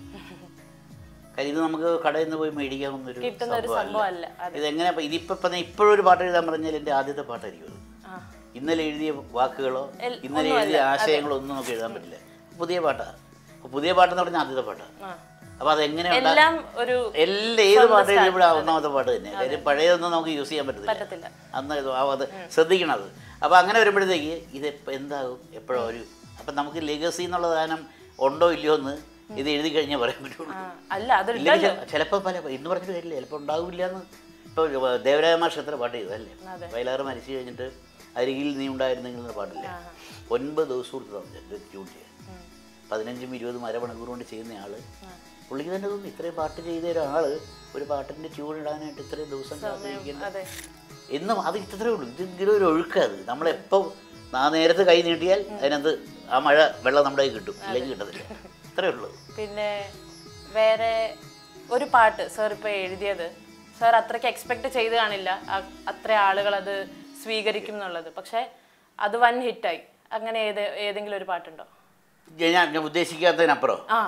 കാര്യം ഇത് നമുക്ക് കടയിൽ നിന്ന് പോയി മേടിക്കാവുന്ന ഒരു കിട്ടുന്ന ഒരു സംഭവമല്ല അതെ ഇതെങ്ങനെ ഇതിപ്പോ ഇപ്പം ഇപ്പോഴൊരു പാട്ട് എഴുതാൻ പറഞ്ഞാൽ എൻ്റെ ആദ്യത്തെ പാട്ടായിരിക്കും അത് ആ ഇന്നലെ എഴുതിയ വാക്കുകളോ എൽ- ഇന്നലെ എഴുതിയ ആശയങ്ങളോ ഒന്നും നമുക്ക് എഴുതാൻ പറ്റില്ല പുതിയ പാട്ടാണ് അപ്പോൾ പുതിയ പാട്ടെന്ന് പറഞ്ഞാൽ ആദ്യത്തെ പാട്ടാണ് ആ അപ്പോൾ അതെങ്ങനെ ഉണ്ടാ- എല്ലാം ഒരു എല്ലാ ഏത് പാട്ട് എഴുതുമ്പോഴും ആ ഒന്നാമത്തെ പാട്ട് തന്നെ കാര്യം പഴയതൊന്നും നമുക്ക് യൂസ് ചെയ്യാൻ പറ്റത്തില്ല പറ്റത്തില്ല അന്ന് ഇത് ആ അത് ശ്രദ്ധിക്കണം അത് അപ്പോൾ അങ്ങനെ വരുമ്പോഴത്തേക്ക് ഇത് എപ്പ- എന്താകും എപ്പോഴോ ഒരു അപ്പം നമുക്ക് ലെഗസി എന്നുള്ള സാധനം ഉണ്ടോ ഇല്ലയോ എന്ന് ഇത് എഴുതി കഴിഞ്ഞാൽ പറയാൻ പറ്റുള്ളൂ ആ അല്ല അതൊരു ഇല്ലെങ്കിൽ ചിലപ്പോൾ പല ഇന്ന് പറഞ്ഞിട്ട് കാര്യമില്ല ചിലപ്പോൾ ഉണ്ടാവില്ല എന്ന് ഇപ്പോൾ ദേവരായ മാഷ് എത്ര പാട്ട് ചെയ്തതല്ലേ അതെ. വയലാറ് മരിച്ചു കഴിഞ്ഞിട്ട് അരികിൽ നീ ഉണ്ടായിരുന്നെങ്കിൽ എന്ന പാട്ടില്ലേ ഒൻപത് ദിവസം കൊടുത്ത് തന്നെ ട്യൂൺ ചെയ്യാൻ പതിനഞ്ചും ഇരുപതും അരമണിക്കൂർ കൊണ്ട് ചെയ്യുന്ന ആള് പുള്ളിക്ക് തന്നെ തോന്നുന്നു ഇത്രയും പാട്ട് ചെയ്ത ഒരാൾ ഒരു പാട്ടിൻ്റെ ട്യൂൺ ഇടാനായിട്ട് ഇത്രയും ദിവസം കാത്തിരിക്കേണ്ട അതെ എന്നും അത് ഇത്രേ ഉള്ളൂ ഇത് ഇങ്ങനെ ഒരു ഒഴുക്കത് നമ്മളെപ്പോൾ ആ നേരത്ത് കൈ നീട്ടിയാൽ അതിനകത്ത് ആ മഴ വെള്ളം നമ്മുടെ കയ്യിൽ കിട്ടും അല്ലെങ്കിൽ കിട്ടത്തില്ല ഇത്രേ ഉള്ളൂ പിന്നെ വേറെ ഒരു പാട്ട് സാർ ഇപ്പോൾ എഴുതിയത് സാർ അത്രയ്ക്ക് എക്സ്പെക്ട് ചെയ്ത് കാണില്ല അ- അത്ര ആളുകൾ അത് സ്വീകരിക്കും എന്നുള്ളത് പക്ഷേ അത് വൻ ഹിറ്റായി അങ്ങനെ ഏത് ഏതെങ്കിലും ഒരു പാട്ടുണ്ടോ ഞാൻ ഞാൻ ഉദ്ദേശിക്കാത്തതിനപ്പുറം ആ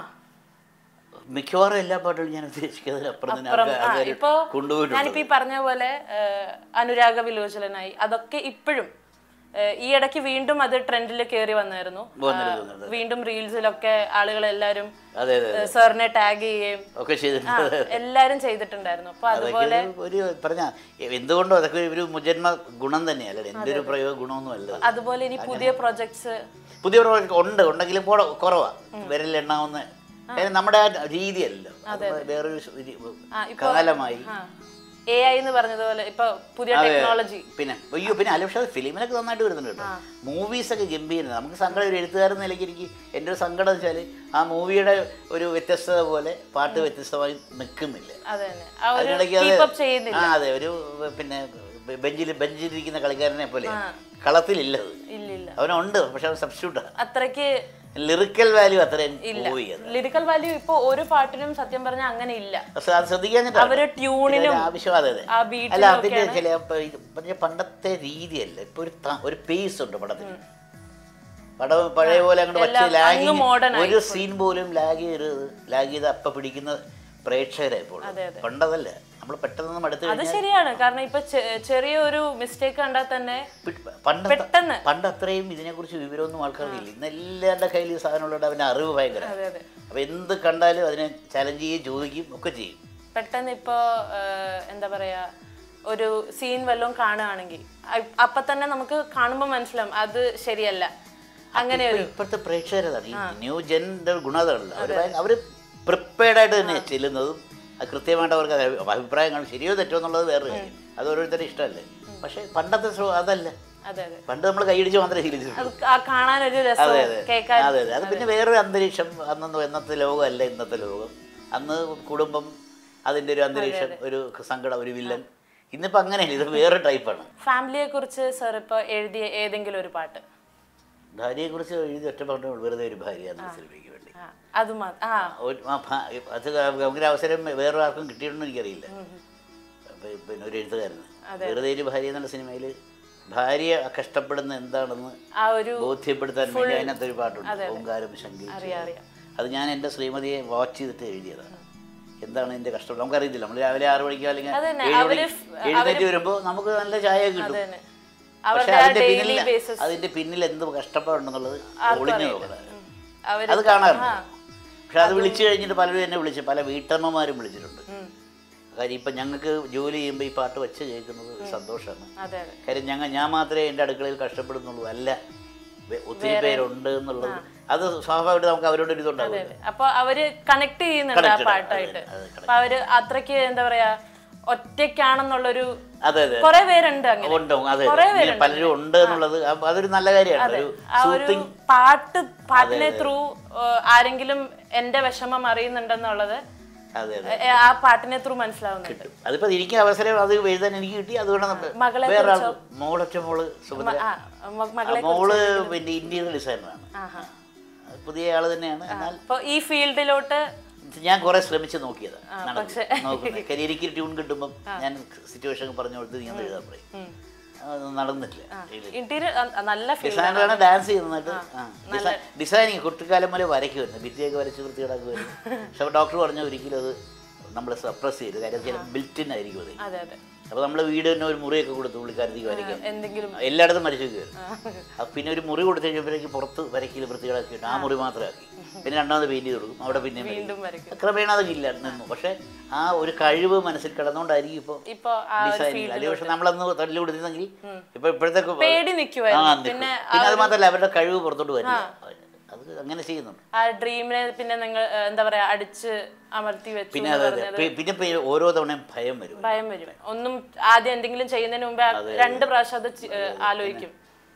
മിക്കവാറും എല്ലാ പാട്ടുകളും ഞാൻ ഉദ്ദേശിക്കാത്തതിനപ്പുറം തന്നെ അപ്പുറം ആൾക്കാർ- ആ ആൾക്കാര് ഇപ്പോ കൊണ്ടുപോയിട്ടുണ്ട് ഞാനിപ്പോ ഈ പറഞ്ഞ പോലെ ഏഹ്, അനുരാഗ വിലോചനായി അതൊക്കെ ഇപ്പോഴും ഏഹ്, ഈ ഇടയ്ക്ക് വീണ്ടും അത് ട്രെൻഡിൽ കയറി വന്നായിരുന്നു വന്നിരുന്നു, ആ, വന്നിരുന്നു. വീണ്ടും റീൽസിലൊക്കെ ആളുകൾ എല്ലാവരും അതെ അതെ ഏഹ്, സാറിനെ ടാഗ് ചെയ്യുകയും ഒക്കെ ചെയ്തിട്ടുണ്ട് എല്ലാരും ചെയ്തിട്ടുണ്ടായിരുന്നു അപ്പൊ അതൊക്കെ അതുപോലെ ഒരു- ഒരു പറഞ്ഞ എന്തുകൊണ്ടും അതൊക്കെ ഒരു മുജന്മ ഗുണം തന്നെയല്ല എൻ്റെ ഒരു പ്രയോഗ ഗുണമൊന്നും അല്ല അത്. അതുപോലെ ഇനി പുതിയ പ്രൊജക്ട്സ് പുതിയ പ്രോജക്റ്റ് ഉണ്ട് ഉണ്ടെങ്കിലും കൂടെ കുറവാ വിരലെണ്ണാവുന്ന കാര്യം നമ്മുടെ ആ രീതിയല്ല അത് വേറൊരു രീ- കാലമായി എ ഐ എന്ന് പറഞ്ഞതുപോലെ ഇപ്പൊ പുതിയ അതെ. ടെക്നോളജി പിന്നെ അയ്യോ പിന്നെ അല്ല പക്ഷേ ഫിലിമിലൊക്കെ നന്നായിട്ട് വരുന്നുണ്ട് കേട്ടോ മൂവീസൊക്കെ ഗംഭീരം നമുക്ക് സങ്കടം ഒരു എഴുത്തുകാരൻ എന്ന നിലയ്ക്ക് എനിക്ക് എൻ്റെ ഒരു സങ്കടം എന്ന് വെച്ചാൽ ആ മൂവിയുടെ ഒരു വ്യത്യസ്തത പോലെ പാട്ട് വ്യത്യസ്തമായി നിൽക്കുന്നില്ല അതെ തന്നെ ആ ഒരു അതിനിടയ്ക്ക് കീപ്പ് അത് അപ്പ് ചെയ്യുന്നില്ല ആ അതെ ഒരു പിന്നെ ബെഞ്ചിൽ ബെഞ്ചിലിരിക്കുന്ന കളിക്കാരനെ പോലെ കളത്തിലില്ലത് ഇല്ലില്ല അവനുണ്ട് പക്ഷെ അവൻ സബ്സ്റ്റിറ്റ്യൂട്ടാണ് അത്രയ്ക്ക് ലിറിക്കൽ വാല്യൂ അത്രയും ഇല്ല പോയി അത് ലിറിക്കൽ വാല്യൂ ഇപ്പൊ ഒരു പാട്ടിനും സത്യം പറഞ്ഞാൽ അങ്ങനെ ഇല്ല പക്ഷെ അത് ശ്രദ്ധിക്കാൻ അവര് ട്യൂണിനും ആവശ്യം അതെ അതെ ആ അല്ല ബീറ്റിനും അതിന്റെ ചില പ- ഇത് പറഞ്ഞ പണ്ടത്തെ രീതിയല്ല ഇപ്പൊ ഒരു ത- ഒരു പേസ് ഉണ്ട് പടത്തിന് പടം പഴയ പോലെ അങ്ങോട്ട് വച്ച് എല്ലാം ലാഗ് അങ്ങ് modern ആയി ഒരു സീൻ പോലും ലാഗ് ചെയ്യരുത് ലാഗ് ചെയ്ത് അപ്പ പിടിക്കുന്ന പ്രേക്ഷകരെ ഇപ്പോൾ അതെ, അതെ. പണ്ടതല്ല നമ്മൾ പെട്ടെന്ന് അടുത്ത് അത് ശരിയാണ് കാരണം ഇപ്പൊ ചെ- ചെറിയ ഒരു മിസ്റ്റേക്ക് കണ്ടാൽ തന്നെ പണ്ട് പെട്ടെന്ന് പണ്ട് അത്രയും ഇതിനെക്കുറിച്ച് വിവരമൊന്നും ആൾക്കാർക്കില്ല ഇന്ന് എല്ലാവരുടെ കയ്യിൽ ഈ സാധനം ഉള്ളത് അവൻ്റെ അറിവ് ഭയങ്കര അതെ അതെ അപ്പൊ എന്ത് കണ്ടാലും അതിനെ ചലഞ്ച് ചെയ്യും ചോദിക്കും ഒക്കെ ചെയ്യും പെട്ടെന്ന് ഇപ്പോ ഏഹ്, എന്താ പറയാ ഒരു സീൻ വല്ലതും കാണുകയാണെങ്കിൽ അ- അപ്പൊ തന്നെ നമുക്ക് കാണുമ്പോൾ മനസ്സിലാവും അത് ശരിയല്ല അങ്ങനെ ഇപ്പൊ ഒരു ഇപ്പോഴത്തെ പ്രേക്ഷകരതാണ് ഈ ന്യൂ ജെൻ്റെ ഗുണതകളല്ല അവർ അവർ പ്രിപ്പയർഡ് ആയിട്ട് തന്നെ ചെല്ലുന്നതും അത് കൃത്യമായിട്ട് അവർക്ക് അത് അഭിപ്രായം കാണും ശരിയോ തെറ്റോ എന്നുള്ളത് വേറൊരു കാര്യം അത് ഓരോരുത്തരുടെ ഇഷ്ടമല്ലേ പക്ഷെ പണ്ടത്തെ ശ്രോ അതല്ല അതെ അതെ പണ്ട് നമ്മൾ കൈയടിച്ച് മാത്രമേ ശീലിച്ചിട്ടുള്ളൂ അത് ആ കാണാനൊരു അതെ രസം അതെ കേൾക്കാൻ അതെ അതെ അത് പിന്നെ വേറൊരു അന്തരീക്ഷം അന്നൊന്നും എന്നത്തെ ലോകമല്ല ഇന്നത്തെ ലോകം അന്ന് കുടുംബം അതിൻ്റെ ഒരു അന്തരീക്ഷം ഒരു സങ്കടം ഒരു വില്ലൻ ഇന്നിപ്പോൾ അങ്ങനെയല്ല ഇത് വേറെ ടൈപ്പാണ് ഫാമിലിയെ കുറിച്ച് സാർ ഇപ്പൊ എഴുതിയ ഏതെങ്കിലും ഒരു പാട്ട് ഭാര്യയെക്കുറിച്ച് എഴുതി ഒറ്റ പറഞ്ഞു വെറുതെ ഒരു ഭാര്യ എന്ന സിനിമയ്ക്ക് വേണ്ടി ആ, അത് മാ- ആ ഒരു- ആ ഭ- അത് നമുക്ക് അവസരം വേറെ ആർക്കും കിട്ടിയിട്ടുണ്ടെന്ന് എനിക്കറിയില്ല അപ്പൊ പിന്നെ ഒരു എഴുത്തുകാരന് വെറുതെ ഒരു ഭാര്യ എന്നുള്ള സിനിമയിൽ ഭാര്യ കഷ്ടപ്പെടുന്ന എന്താണെന്ന് ആ ഒരു ബോധ്യപ്പെടുത്താൻ വേണ്ടി അതിനകത്ത് ഒരു പാട്ടുണ്ട് ഓങ്കാരം ശങ്കി അറിയാം അറിയാം അത് ഞാൻ എൻ്റെ ശ്രീമതിയെ വാച്ച് ചെയ്തിട്ട് എഴുതിയതാണ് എന്താണ് എൻ്റെ കഷ്ടം നമുക്കറിയത്തില്ല നമ്മൾ രാവിലെ ആറ് മണിക്കോ അല്ലെങ്കിൽ അതന്നെ, ഏഴ് അവര് മണിക്ക് എഴുന്നേറ്റ് വരുമ്പോൾ നമുക്ക് നല്ല ചായ കിട്ടും അതന്നെ പക്ഷെ അവരുടെ ആ അതിന്റെ ഡെയിലി പിന്നിൽ ബേസിസ് അതിന്റെ പിന്നിൽ എന്ത് കഷ്ടപ്പാടുണ്ടെന്നുള്ളത് ഒളിഞ്ഞു നോക്കണം അവര് അത് കാണാറുണ്ട് പക്ഷെ അത് വിളിച്ചു കഴിഞ്ഞിട്ട് പലരും എന്നെ വിളിച്ചു പല വീട്ടമ്മമാരും വിളിച്ചിട്ടുണ്ട് കാര്യം ഇപ്പം ഞങ്ങൾക്ക് ജോലി ചെയ്യുമ്പോൾ ഈ പാട്ട് വെച്ച് കേൾക്കുന്നത് ഒരു സന്തോഷമാണ് അതെ അതെ കാര്യം ഞങ്ങൾ ഞാൻ മാത്രമേ എൻ്റെ അടുക്കളയിൽ കഷ്ടപ്പെടുന്നുള്ളൂ അല്ല വെ- ഒത്തിരി പേരുണ്ട് എന്നുള്ളത് അത് സ്വാഭാവികമായിട്ട് നമുക്ക് അവരോട് ഒരു ഇതുണ്ടാവില്ല അപ്പൊ അവര് കണക്ട് ചെയ്യുന്നുണ്ട് ആ Connected, പാട്ടായിട്ട് അതെ, അതെ, അപ്പൊ അവര് അത്രയ്ക്ക് എന്താ പറയാ ഒറ്റയ്ക്കാണെന്നുള്ളൊരു അതെ അതെ കുറെ പേരുണ്ട് അങ്ങനെ ഉണ്ട് അതെ കുറേ അതെ. ഇങ്ങനെ പലരും ഉണ്ട് എന്നുള്ളത് അപ്പൊ അതൊരു നല്ല കാര്യമാണ് ഒരു ആ ഒരു സൂത്തിങ് പാട്ട് പാട്ടിനെ ത്രൂ ആരെങ്കിലും എന്റെ വിഷമം അറിയുന്നുണ്ടെന്നുള്ളത് അതെ അതെ ഏ, ആ പാട്ടിനെ ത്രൂ മനസ്സിലാവുന്നുണ്ട് അതിപ്പോ എനിക്ക് അവസരം അത് എഴുതാൻ എനിക്ക് കിട്ടി അതുകൊണ്ട് നമ്മ- മകളെ വേറെ ആൾ മോളൊറ്റ മോള് സുഭദ്ര ആ മ- ആ മകളെ മോള് പിന്നെ ഇന്റീരിയർ ഡിസൈനറാണ് ആഹാ. പുതിയ ആള് തന്നെയാണ് എന്നാൽ അപ്പൊ ഈ ഫീൽഡിലോട്ട് ഞാൻ കുറെ ശ്രമിച്ച് നോക്കിയത് പക്ഷേ- നോക്കുന്നത് കാര്യം എനിക്ക് ട്യൂൺ കിട്ടുമ്പോൾ ഞാൻ സിറ്റുവേഷൻ പറഞ്ഞു കൊടുത്ത് നീ ഒന്ന് എഴുതാൻ പറയും അത് നടന്നിട്ടില്ല ഇന്റീരിയർ നല്ല ഫീൽഡ് ഡിസൈനറാണ് ഡാൻസ് ചെയ്യുന്നത് ഡിസൈനിങ് കുട്ടിക്കാലം മുതലേ വരയ്ക്കുമായിരുന്നു ഭിത്തിയൊക്കെ വരച്ച് വൃത്തികേടാക്കുമായിരുന്നു പക്ഷെ ഡോക്ടർ പറഞ്ഞു ഒരിക്കലും അത് നമ്മൾ സപ്രസ് ചെയ്ത് കാര്യം ചില ബിൽറ്റിൻ ആയിരിക്കും അത് അതെ അതെ അപ്പോൾ നമ്മൾ വീട് തന്നെ ഒരു മുറിയൊക്കെ കൊടുത്തു പുള്ളിക്കാരത്തേക്ക് വരയ്ക്കാൻ എന്തെങ്കിലും എല്ലായിടത്തും വരച്ചു വരും അപ്പൊ പിന്നെ ഒരു മുറി കൊടുത്തു കഴിഞ്ഞപ്പോഴേക്ക് പുറത്ത് വരയ്ക്കൽ വൃത്തികളാക്കിയിട്ട് ആ മുറി മാത്രമാക്കി പിന്നെ രണ്ടാമത് പെയിന്റ് ചെയ്ത് കൊടുക്കും അവിടെ പിന്നെ വീണ്ടും വരയ്ക്കും ക്രമേണ അത് ഇല്ല നിന്നു പക്ഷെ ആ ഒരു കഴിവ് മനസ്സിൽ കിടന്നുകൊണ്ടായിരിക്കും ഇപ്പോൾ ഇപ്പൊ ആ ഒരു ഡിസൈനിങ് അല്ലെങ്കിൽ പക്ഷെ നമ്മളന്ന് തല്ലു കൊടുത്തിരുന്നെങ്കിൽ ഇപ്പൊ ഇപ്പോഴത്തെ പേടി ആ നിൽക്കുമായിരുന്നു നിൽക്കും. പിന്നെ പിന്നെ അത് മാത്രമല്ല അവരുടെ കഴിവ് പുറത്തോട്ട് വരില്ല അത് അങ്ങനെ ചെയ്യുന്നുണ്ട് ആ ഡ്രീമിനെ പിന്നെ നിങ്ങൾ ഏ, എന്താ പറയാ അടിച്ച് അമർത്തി വെച്ചു പിന്നെ എന്ന് അതെ അതെ പറഞ്ഞത് പി- പിന്നെ ഇപ്പൊ ഓരോ തവണയും ഭയം വരും ഭയം വരും ഒന്നും ആദ്യം എന്തെങ്കിലും ചെയ്യുന്നതിന് മുമ്പേ ആ രണ്ട് പ്രാവശ്യം അത് ചി- ഏ, ആലോചിക്കും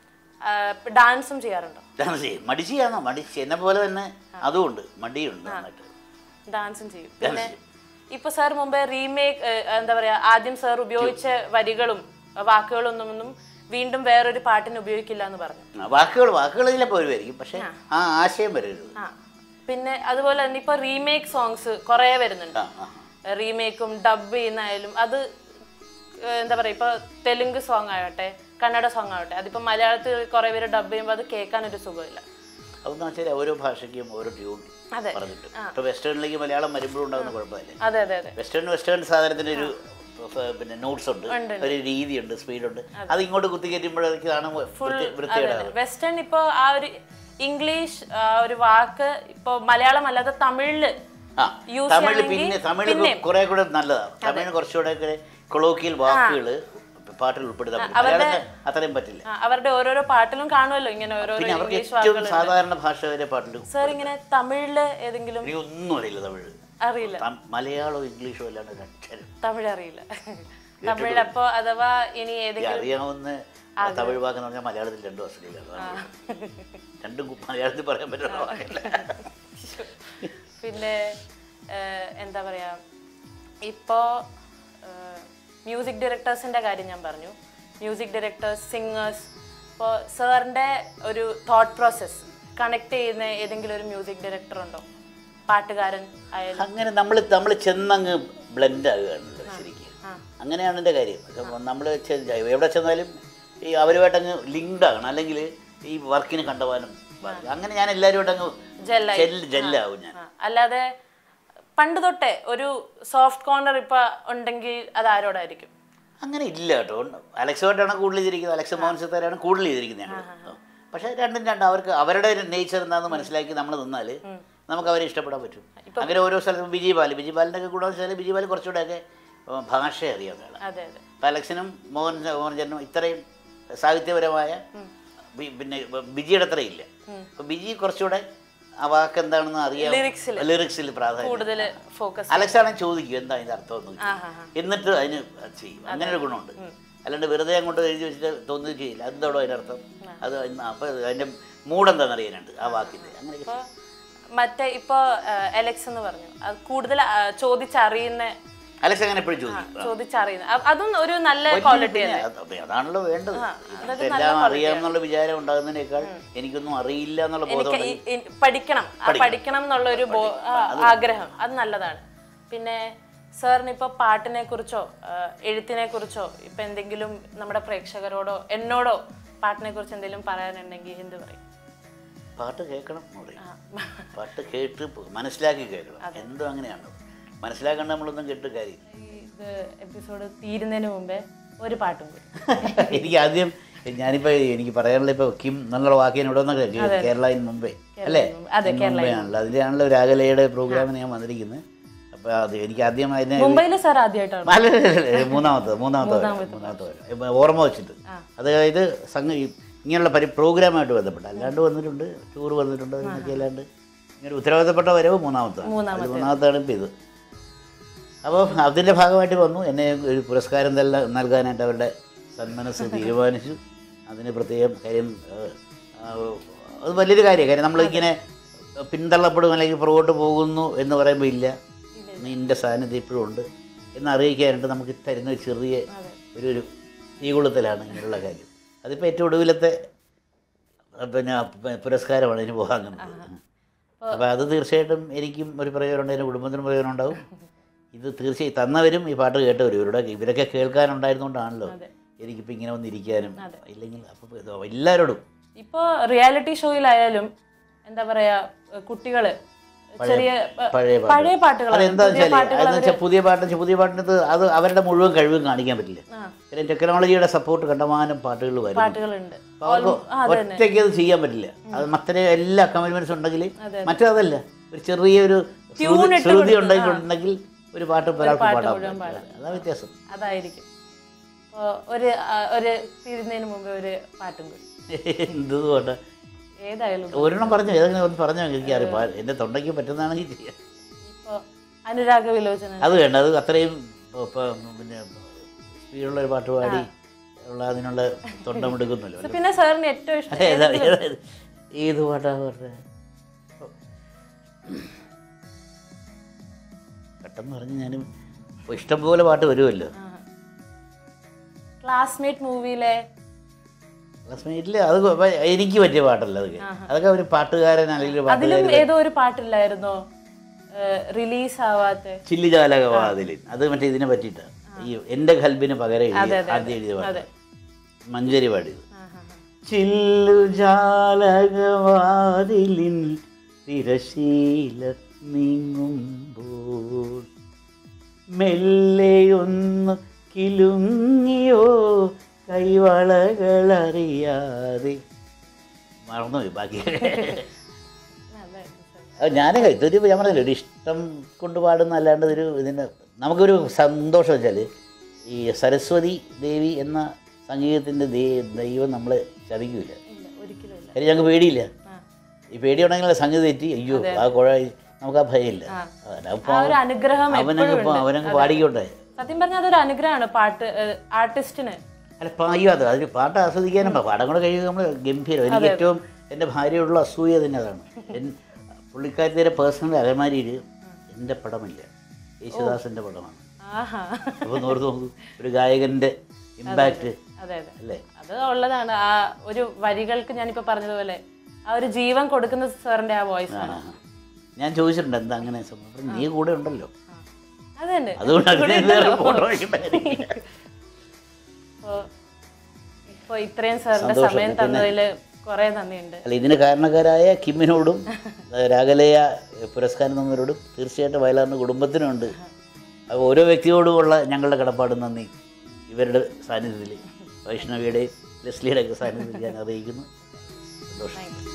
ഡാൻസും ചെയ്യാറുണ്ടോ ഡാൻസ് ചെയ്യും മടി ചെയ്യാന്നോ മടി എന്നെ പോലെ തന്നെ അതുമുണ്ട് മടിയുണ്ട് നന്നായിട്ട് ഡാൻസും ചെയ്യും പിന്നെ ഇപ്പൊ സാർ മുമ്പേ റീമേക്ക് എന്താ പറയാ ആദ്യം സാർ ഉപയോഗിച്ച വരികളും വാക്കുകളൊന്നും ഒന്നും വീണ്ടും വേറൊരു പാട്ടിന് ഉപയോഗിക്കില്ല എന്ന് പറഞ്ഞു ആ, വാക്കുകൾ വാക്കുകൾ ചിലപ്പോൾ വരുമായിരിക്കും പക്ഷെ ആ ആശയം വരരുത് ആ പിന്നെ അതുപോലെ തന്നെ ഇപ്പൊ റീമേക്ക് സോങ്സ് കുറേ വരുന്നുണ്ട് ആ ആ റീമേക്കും ഡബ് ചെയ്യുന്നതായാലും അത് ഏഹ്, എന്താ പറയുക ഇപ്പോൾ തെലുങ്ക് സോങ് ആവട്ടെ കന്നഡ സോങ് ആവട്ടെ അതിപ്പോൾ മലയാളത്തിൽ കുറേ പേര് ഡബ് ചെയ്യുമ്പോൾ അത് കേൾക്കാനൊരു സുഖമില്ല അതെന്ന് വെച്ചാൽ ഓരോ ഭാഷയ്ക്കും ഓരോ ട്യൂൺ അതെ. പറഞ്ഞിട്ട് ഇപ്പോൾ വെസ്റ്റേണിലേക്ക് മലയാളം വരുമ്പോഴും ഉണ്ടാകുന്ന കുഴപ്പമില്ല അതെ അതെ അതെ വെസ്റ്റേൺ വെസ്റ്റേൺ സാധനത്തിന് ഒരു ഫ- പിന്നെ നോട്ട്സ് ഉണ്ട് ഒരു രീതിയുണ്ട് സ്പീഡുണ്ട് അത് ഇങ്ങോട്ട് കുത്തിക്കയറ്റുമ്പോഴേക്കാണ് വൃത്തികേടാകുന്നത് വെസ്റ്റേൺ ഇപ്പോൾ ആ ഒരു ഇംഗ്ലീഷ് ആ ഒരു വാക്ക് ഇപ്പോൾ മലയാളം അല്ലാതെ തമിഴില് ആ use തമിഴ് ചെയ്യണമെങ്കിൽ പിന്നെ തമിഴ് കുറെ കൂടെ നല്ലതാണ് തമിഴിന് കുറച്ചുകൂടെ ഒക്കെ കൊളോക്കിയൽ വാക്കുകൾ പാട്ടിൽ ഉൾപ്പെടുത്താൻ പറ്റും മലയാളത്തിന് അത്രയും പറ്റില്ല ആ, അവരുടെ ഓരോരോ പാട്ടിലും കാണുമല്ലോ ഇങ്ങനെ ഓരോരോ പിന്നെ അവർക്ക് ഇംഗ്ലീഷ് ഏറ്റവും വാക്കുകൾ സാധാരണ ഭാഷ വരെ പാട്ടിൽ സാർ ഇങ്ങനെ തമിഴില് ഏതെങ്കിലും എനിക്ക് ഒന്നും അറിയില്ല തമിഴ് അറിയില്ല തം- മലയാളവും ഇംഗ്ലീഷും അല്ലാണ്ട് ഒരു അക്ഷരം തമിഴ് അറിയില്ല തമിഴ് അപ്പോ അഥവാ ഇനി ഈ ഏതെങ്കിലും അറിയാവുന്ന തമിഴ് വാക്കെന്ന് പറഞ്ഞാൽ മലയാളത്തിൽ രണ്ടും അശ്ലീലാണ് രണ്ടും കു- മലയാളത്തിൽ പറയാൻ പറ്റുന്ന വാക്കല്ല പിന്നെ ഏഹ്, എന്താ പറയാ ഇപ്പോ മ്യൂസിക് ഡയറക്ടേഴ്സിന്റെ കാര്യം ഞാൻ പറഞ്ഞു മ്യൂസിക് ഡയറക്ടേഴ്സ് സിംഗേഴ്സ് ഇപ്പോൾ സാറിൻ്റെ ഒരു തോട്ട് പ്രോസസ്സ് കണക്ട് ചെയ്യുന്ന ഏതെങ്കിലും ഒരു മ്യൂസിക് ഡയറക്ടർ ഉണ്ടോ പാട്ടുകാരൻ ആയാലും അങ്ങനെ നമ്മൾ നമ്മൾ ചെന്നങ്ങ് ബ്ലെൻഡ് ആകുകയാണല്ലോ ശരിക്കും അങ്ങനെയാണ് എൻ്റെ കാര്യം നമ്മൾ എവിടെ ചെന്നാലും ഈ അവരുമായിട്ടങ്ങ് ലിങ്ക്ഡ് ആകണം അല്ലെങ്കിൽ ഈ വർക്കിന് കണ്ടുപോകാനും പാടില്ല. അങ്ങനെ ഞാൻ എല്ലാവരുമായിട്ടങ്ങ് ജെല്ലായി ജെൽ ജെല്ലാവും ഞാൻ ആ, അല്ലാതെ പണ്ട് തൊട്ടേ ഒരു സോഫ്റ്റ് കോർണർ ഇപ്പൊ ഉണ്ടെങ്കിൽ അത് ആരോടായിരിക്കും അങ്ങനെ ഇല്ല കേട്ടോ അലക്സുമായിട്ടാണ് കൂടുതൽ ചെയ്തിരിക്കുന്നത് അലക്സ് മോഹൻ സിത്താരാണ് കൂടുതൽ ചെയ്തിരിക്കുന്നത് ഞങ്ങൾ പക്ഷേ രണ്ടും രണ്ട് അവർക്ക് അവരുടെ നേച്ചർ എന്താണെന്ന് മനസ്സിലാക്കി നമ്മൾ നിന്നാൽ നമുക്ക് അവരെ ഇഷ്ടപ്പെടാൻ പറ്റും അങ്ങനെ ഓരോ സ്ഥലത്തും ബിജി ബാൽ ബിജി ബാലിൻ്റെ ഒക്കെ ഗുണമെന്ന് വെച്ചാൽ ബിജി ബാൽ കുറച്ചുകൂടെയൊക്കെ ഉം, ഭാഷ അറിയാവുന്ന ആളാണ് അതെ അതെ അപ്പം അലക്സിനും മോഹൻ മോഹൻചനും ഇത്രയും സാഹിത്യപരമായ ബി- പിന്നെ ബിജിയുടെ അത്ര ഇല്ല അപ്പം ബിജി കുറച്ചുകൂടെ ആ വാക്ക് എന്താണെന്ന് അറിയാം Lyrics-ല്. ലിറിക്സിൽ പ്രാധാന്യം കൂടുതൽ ഫോക്കസ് അലക്സ് ആണെങ്കിൽ ചോദിക്കും എന്താ അതിൻ്റെ അർത്ഥം എന്ന് ആ ഹാ ഹാ എന്നിട്ട് അതിന് അത് ചെയ്യും അങ്ങനെ ഒരു ഗുണമുണ്ട് അല്ലാണ്ട് വെറുതെ അങ്ങോട്ട് എഴുതി വെച്ചിട്ട് തോന്നുകയും ചെയ്യില്ല അതെന്തോടോ അതിൻ്റെ അർത്ഥം അത് അപ്പോൾ അതിൻ്റെ മൂടെന്താണെന്ന് അറിയാനുണ്ട് ആ വാക്കിൻ്റെ അങ്ങനെ ഇപ്പൊ മറ്റേ ഇപ്പൊ എലക്സ് എന്ന് പറഞ്ഞു അത് കൂടുതൽ ആ, ചോദിച്ചറിയുന്ന അലക്സ് അങ്ങനെ എപ്പോഴും ചോദിക്കും ചോദിച്ചറിയുന്ന അ- അതും ഒരു നല്ല ക്വാളിറ്റി പിന്നെ അല്ലേ അത് അപ്പൊ അതാണല്ലോ വേണ്ടത് അതൊരു എല്ലാം അറിയാമെന്നുള്ള വിചാരം ഉണ്ടാകുന്നതിനേക്കാൾ എനിക്കൊന്നും അറിയില്ല എന്നുള്ള ബോധം എനിക്ക് ഈ- ഈ പഠിക്കണം ആ പഠിക്കണം എന്നുള്ള ഒരു ബോ- ആ, ആഗ്രഹം അത് നല്ലതാണ് പിന്നെ സാറിന് ഇപ്പൊ പാട്ടിനെ കുറിച്ചോ എഴുത്തിനെ കുറിച്ചോ ഇപ്പൊ എന്തെങ്കിലും നമ്മുടെ പ്രേക്ഷകരോടോ എന്നോടോ പാട്ടിനെ കുറിച്ച് എന്തെങ്കിലും പറയാനുണ്ടെങ്കിൽ എന്ത് പറയും പാട്ട് കേൾക്കണം എന്ന് പറയും പാട്ട് കേട്ട് പോ- മനസ്സിലാക്കി കേൾക്കണം എന്തോ അങ്ങനെയാണ് മനസ്സിലാക്കേണ്ട നമ്മളൊന്നും കേട്ട് കാര്യം ഇത് എപ്പിസോഡ് തീരുന്നതിന് മുമ്പേ ഒരു പാട്ടും കൂടി എനിക്ക് ആദ്യം ഞാനിപ്പോൾ എനിക്ക് പറയാനുള്ള ഇപ്പോൾ കിം എന്നുള്ള വാക്കിന് ഇവിടെ വന്നൊക്കെ കേരള ഇൻ മുംബൈ അല്ലേ അതെ, ഇൻ മുംബൈ ആണല്ലോ അതിലാണല്ലോ ഒരു അകലയുടെ പ്രോഗ്രാമിന് ഞാൻ വന്നിരിക്കുന്നത് അപ്പോൾ അത് എനിക്ക് ആദ്യം അതിനെ മുംബൈയിൽ സാർ ആദ്യമായിട്ടാണ് അല്ല, അല്ല, അല്ല, അല്ല, മൂന്നാമത്തെ മൂന്നാമത്തെ വര, മൂന്നാമത്തെ വര. ഇപ്പൊ ഓർമ്മ വെച്ചിട്ട് അതായത് സംഘ ഈ- ഇങ്ങനെയുള്ള പരി പ്രോഗ്രാമായിട്ട് ബന്ധപ്പെട്ട് അല്ലാണ്ട് വന്നിട്ടുണ്ട് ടൂർ വന്നിട്ടുണ്ട് അതിനൊക്കെ അല്ലാണ്ട് ഇങ്ങനെ ഉത്തരവാദിത്തപ്പെട്ട വരവ് മൂന്നാമത്തെ മൂന്നാമത്താണ് ഇപ്പം ഇത് അപ്പോൾ അതിൻ്റെ ഭാഗമായിട്ട് വന്നു എന്നെ ഒരു പുരസ്കാരം തന്നെ നൽകാനായിട്ട് അവരുടെ സന്മനസ് തീരുമാനിച്ചു അതിന് പ്രത്യേകം കാര്യം ഏഹ്, ആ, അത് വലിയൊരു കാര്യമാണ് കാര്യം നമ്മളിങ്ങനെ പിന്തള്ളപ്പെടും അല്ലെങ്കിൽ പുറകോട്ട് പോകുന്നു എന്ന് പറയുമ്പോൾ ഇല്ല നിൻ്റെ സാന്നിധ്യം ഇപ്പോഴും ഉണ്ട് എന്ന് അറിയിക്കാനായിട്ട് നമുക്ക് തരുന്ന ഒരു ചെറിയ ഒരു ഒരു തീകൊളുത്തലാണ് ഇങ്ങനെയുള്ള കാര്യം അതിപ്പോൾ ഏറ്റവും ഒടുവിലത്തെ ആ, പിന്നെ പ- പുരസ്കാരമാണ് ഇതിന് പോകാൻ അപ്പോൾ അത് തീർച്ചയായിട്ടും എനിക്കും ഒരു പ്രയോജനം എൻ്റെ കുടുംബത്തിനും പ്രയോജനം ഉണ്ടാവും ഇത് തീർച്ചയായും തന്നവരും ഈ പാട്ട് കേട്ടവരും ഇവരുടെ ഇവരൊക്കെ കേൾക്കാനുണ്ടായിരുന്നുകൊണ്ടാണല്ലോ എനിക്കിപ്പോൾ ഇങ്ങനെ വന്നിരിക്കാനും ഇല്ലെങ്കിൽ അപ്പോൾ എല്ലാവരോടും ഇപ്പൊ റിയാലിറ്റി ഷോയിലായാലും എന്താ പറയാ കുട്ടികള് ചെറിയ ഏ, പഴയ പാട്ട് പഴയ പാട്ടുകൾ അതെന്താ വെച്ചാൽ അതെന്ന് വെച്ചാൽ പുതിയ പാട്ട് പുതിയ പാട്ടിനകത്ത് അത് അവരുടെ മുഴുവൻ കഴിവും കാണിക്കാൻ പറ്റില്ല പിന്നെ ടെക്നോളജിയുടെ സപ്പോർട്ട് കണ്ടമാനം പാട്ടുകൾ വരും പാട്ടുകളുണ്ട് അപ്പോൾ അവർക്ക് ഒറ്റയ്ക്ക് അത് ചെയ്യാൻ പറ്റില്ല അത് മറ്റേ എല്ലാ കമ്മിറ്റ്മെന്റ്സ് ഉണ്ടെങ്കിൽ മറ്റേതല്ല ഒരു ചെറിയൊരു ശ്രുതി ശ്രുതി ഉണ്ടായിട്ടുണ്ടെങ്കിൽ ഒരു പാട്ട് ഇപ്പോൾ ഒരാൾക്ക് പാടാൻ പറ്റില്ല അതാ വ്യത്യാസം അതായിരിക്കും അപ്പൊ ഒരു ആ, ഒരു തീരുന്നതിന് മുമ്പ് ഒരു പാട്ടും കൂടി എന്ത് പാട്ട് ഏതായാലും ഒരെണ്ണം പറഞ്ഞു ഏതെങ്കിലും ഒന്ന് പറഞ്ഞാൽ എനിക്കറിയാം പാ- എൻ്റെ തൊണ്ടയ്ക്ക് പറ്റുന്നതാണെങ്കിൽ ചെയ്യാം ഇപ്പൊ അനുരാഗ വിലോചന അത് വേണ്ട അത് അത്രയും ഇപ്പം പിന്നെ സ്പീഡുള്ള ഒരു പാട്ട് പാടി ഉള്ള അതിനുള്ള തൊണ്ടമെടുക്കുന്നില്ല പിന്നെ സാറിന് ഏറ്റവും ഇഷ്ടം ഏതാ ഏതാ ഇത്? ഏത് പാട്ടാ പറഞ്ഞത് പെട്ടെന്ന് പറഞ്ഞ് ഞാനും ഇപ്പൊ ഇഷ്ടംപോലെ പാട്ട് വരുമല്ലോ ക്ലാസ്മേറ്റ് മൂവിയിലെ ക്ലാസ്മേറ്റിൽ അത് കൊ- എനിക്ക് പറ്റിയ പാട്ടല്ല അതൊക്കെ അതൊക്കെ ഒരു പാട്ടുകാരൻ അല്ലെങ്കിൽ ഒരു പാട്ടുകാരൻ അതിലും ഏതോ ഒരു പാട്ടില്ലായിരുന്നോ റിലീസ് ആവാത്ത ചില്ലുജാലകവാതിലിൻ അത് മറ്റേ ഇതിനെ പറ്റിയിട്ടാണ് ഈ എൻ്റെ കൽബിന് പകരം എഴുതിയ ആദ്യം എഴുതിയ പാട്ട് മഞ്ചേരി പാടിയത് ചില്ലുജാലകവാതിലിൻ തിരശീല നീങ്ങുമ്പോൾ മെല്ലെയൊന്ന് കിലുങ്ങിയോ കൈവളകളറിയാതെ മറന്നുപോയി ബാക്കി അത് ഞാൻ ഇതൊരു ഞാൻ പറഞ്ഞില്ല ഒരു ഇഷ്ടം കൊണ്ട് പാടുന്ന അല്ലാണ്ട് ഒരു ഇതിന് നമുക്കൊരു സന്തോഷം വെച്ചാൽ ഈ സരസ്വതി ദേവി എന്ന സംഗീതത്തിൻ്റെ ദൈവം നമ്മളെ ചതിക്കില്ല ഇല്ല ഒരിക്കലും ഇല്ല കാര്യം ഞങ്ങൾക്ക് പേടിയില്ല ആ. ഈ പേടിയുണ്ടെങ്കിൽ സംഗീതം തെറ്റി അയ്യോ ആ കുഴ നമുക്ക് ആ ഭയമില്ല ആ ഒരു അനുഗ്രഹം അവനങ്ങ് ഇപ്പൊ അവനങ്ങ് പാടിക്കോട്ടെ സത്യം പറഞ്ഞാൽ അതൊരു അനുഗ്രഹമാണ് പാട്ട് ആർട്ടിസ്റ്റിന് അല്ല പായോ അത് അതിന് പാട്ട് ആസ്വദിക്കാനും പാ- പാടം കൂടെ കഴിയുക നമ്മൾ ഗംഭീരം എനിക്ക് ഏറ്റവും എൻ്റെ ഭാര്യയോടുള്ള അസൂയ തന്നെ അതാണ് എൻ- പുള്ളിക്കാരത്തിയുടെ പേഴ്സണൽ അലമാരിയിൽ എൻ്റെ പടമില്ല യേശുദാസിൻ്റെ പടമാണ് ആഹാ അപ്പോൾ നോർത്ത് നോക്കൂ ഒരു ഗായകൻ്റെ ഇമ്പാക്റ്റ് അതെ അതെ അല്ലേ അത് ഉള്ളതാണ് ആ ഒരു വരികൾക്ക് ഞാനിപ്പോ പറഞ്ഞതുപോലെ ആ ഒരു ജീവൻ കൊടുക്കുന്ന സാറിന്റെ ആ വോയിസ് ആ, ആ. ഞാൻ ചോദിച്ചിട്ടുണ്ട് എന്താ അങ്ങനെ സംഭവം അപ്പോൾ നീ കൂടെ ഉണ്ടല്ലോ അത് തന്നെ അതുകൊണ്ട് അതിനെ വേറെ ഫോട്ടോ വയ്ക്കണ്ടായിരിക്കും ഇപ്പോ ഇപ്പൊ ഇത്രയും സാറിന്റെ സമയം തന്നതിൽ കുറെ നന്ദിയുണ്ട് അല്ല ഇതിന് കാരണക്കാരായ കിമ്മിനോടും ഏഹ് രാഗലയ പുരസ്കാരം തന്നവരോടും തീർച്ചയായിട്ടും വയലാറിൻ്റെ കുടുംബത്തിനുമുണ്ട് അപ്പോൾ ഓരോ വ്യക്തിയോടുമുള്ള ഞങ്ങളുടെ കടപ്പാട് നന്ദി ഇവരുടെ സാന്നിധ്യത്തിൽ വൈഷ്ണവിയുടെയും ലെസ്ലിയുടെ ഒക്കെ സാന്നിധ്യത്തിൽ ഞാൻ അറിയിക്കുന്നു സന്തോഷം താങ്ക് യു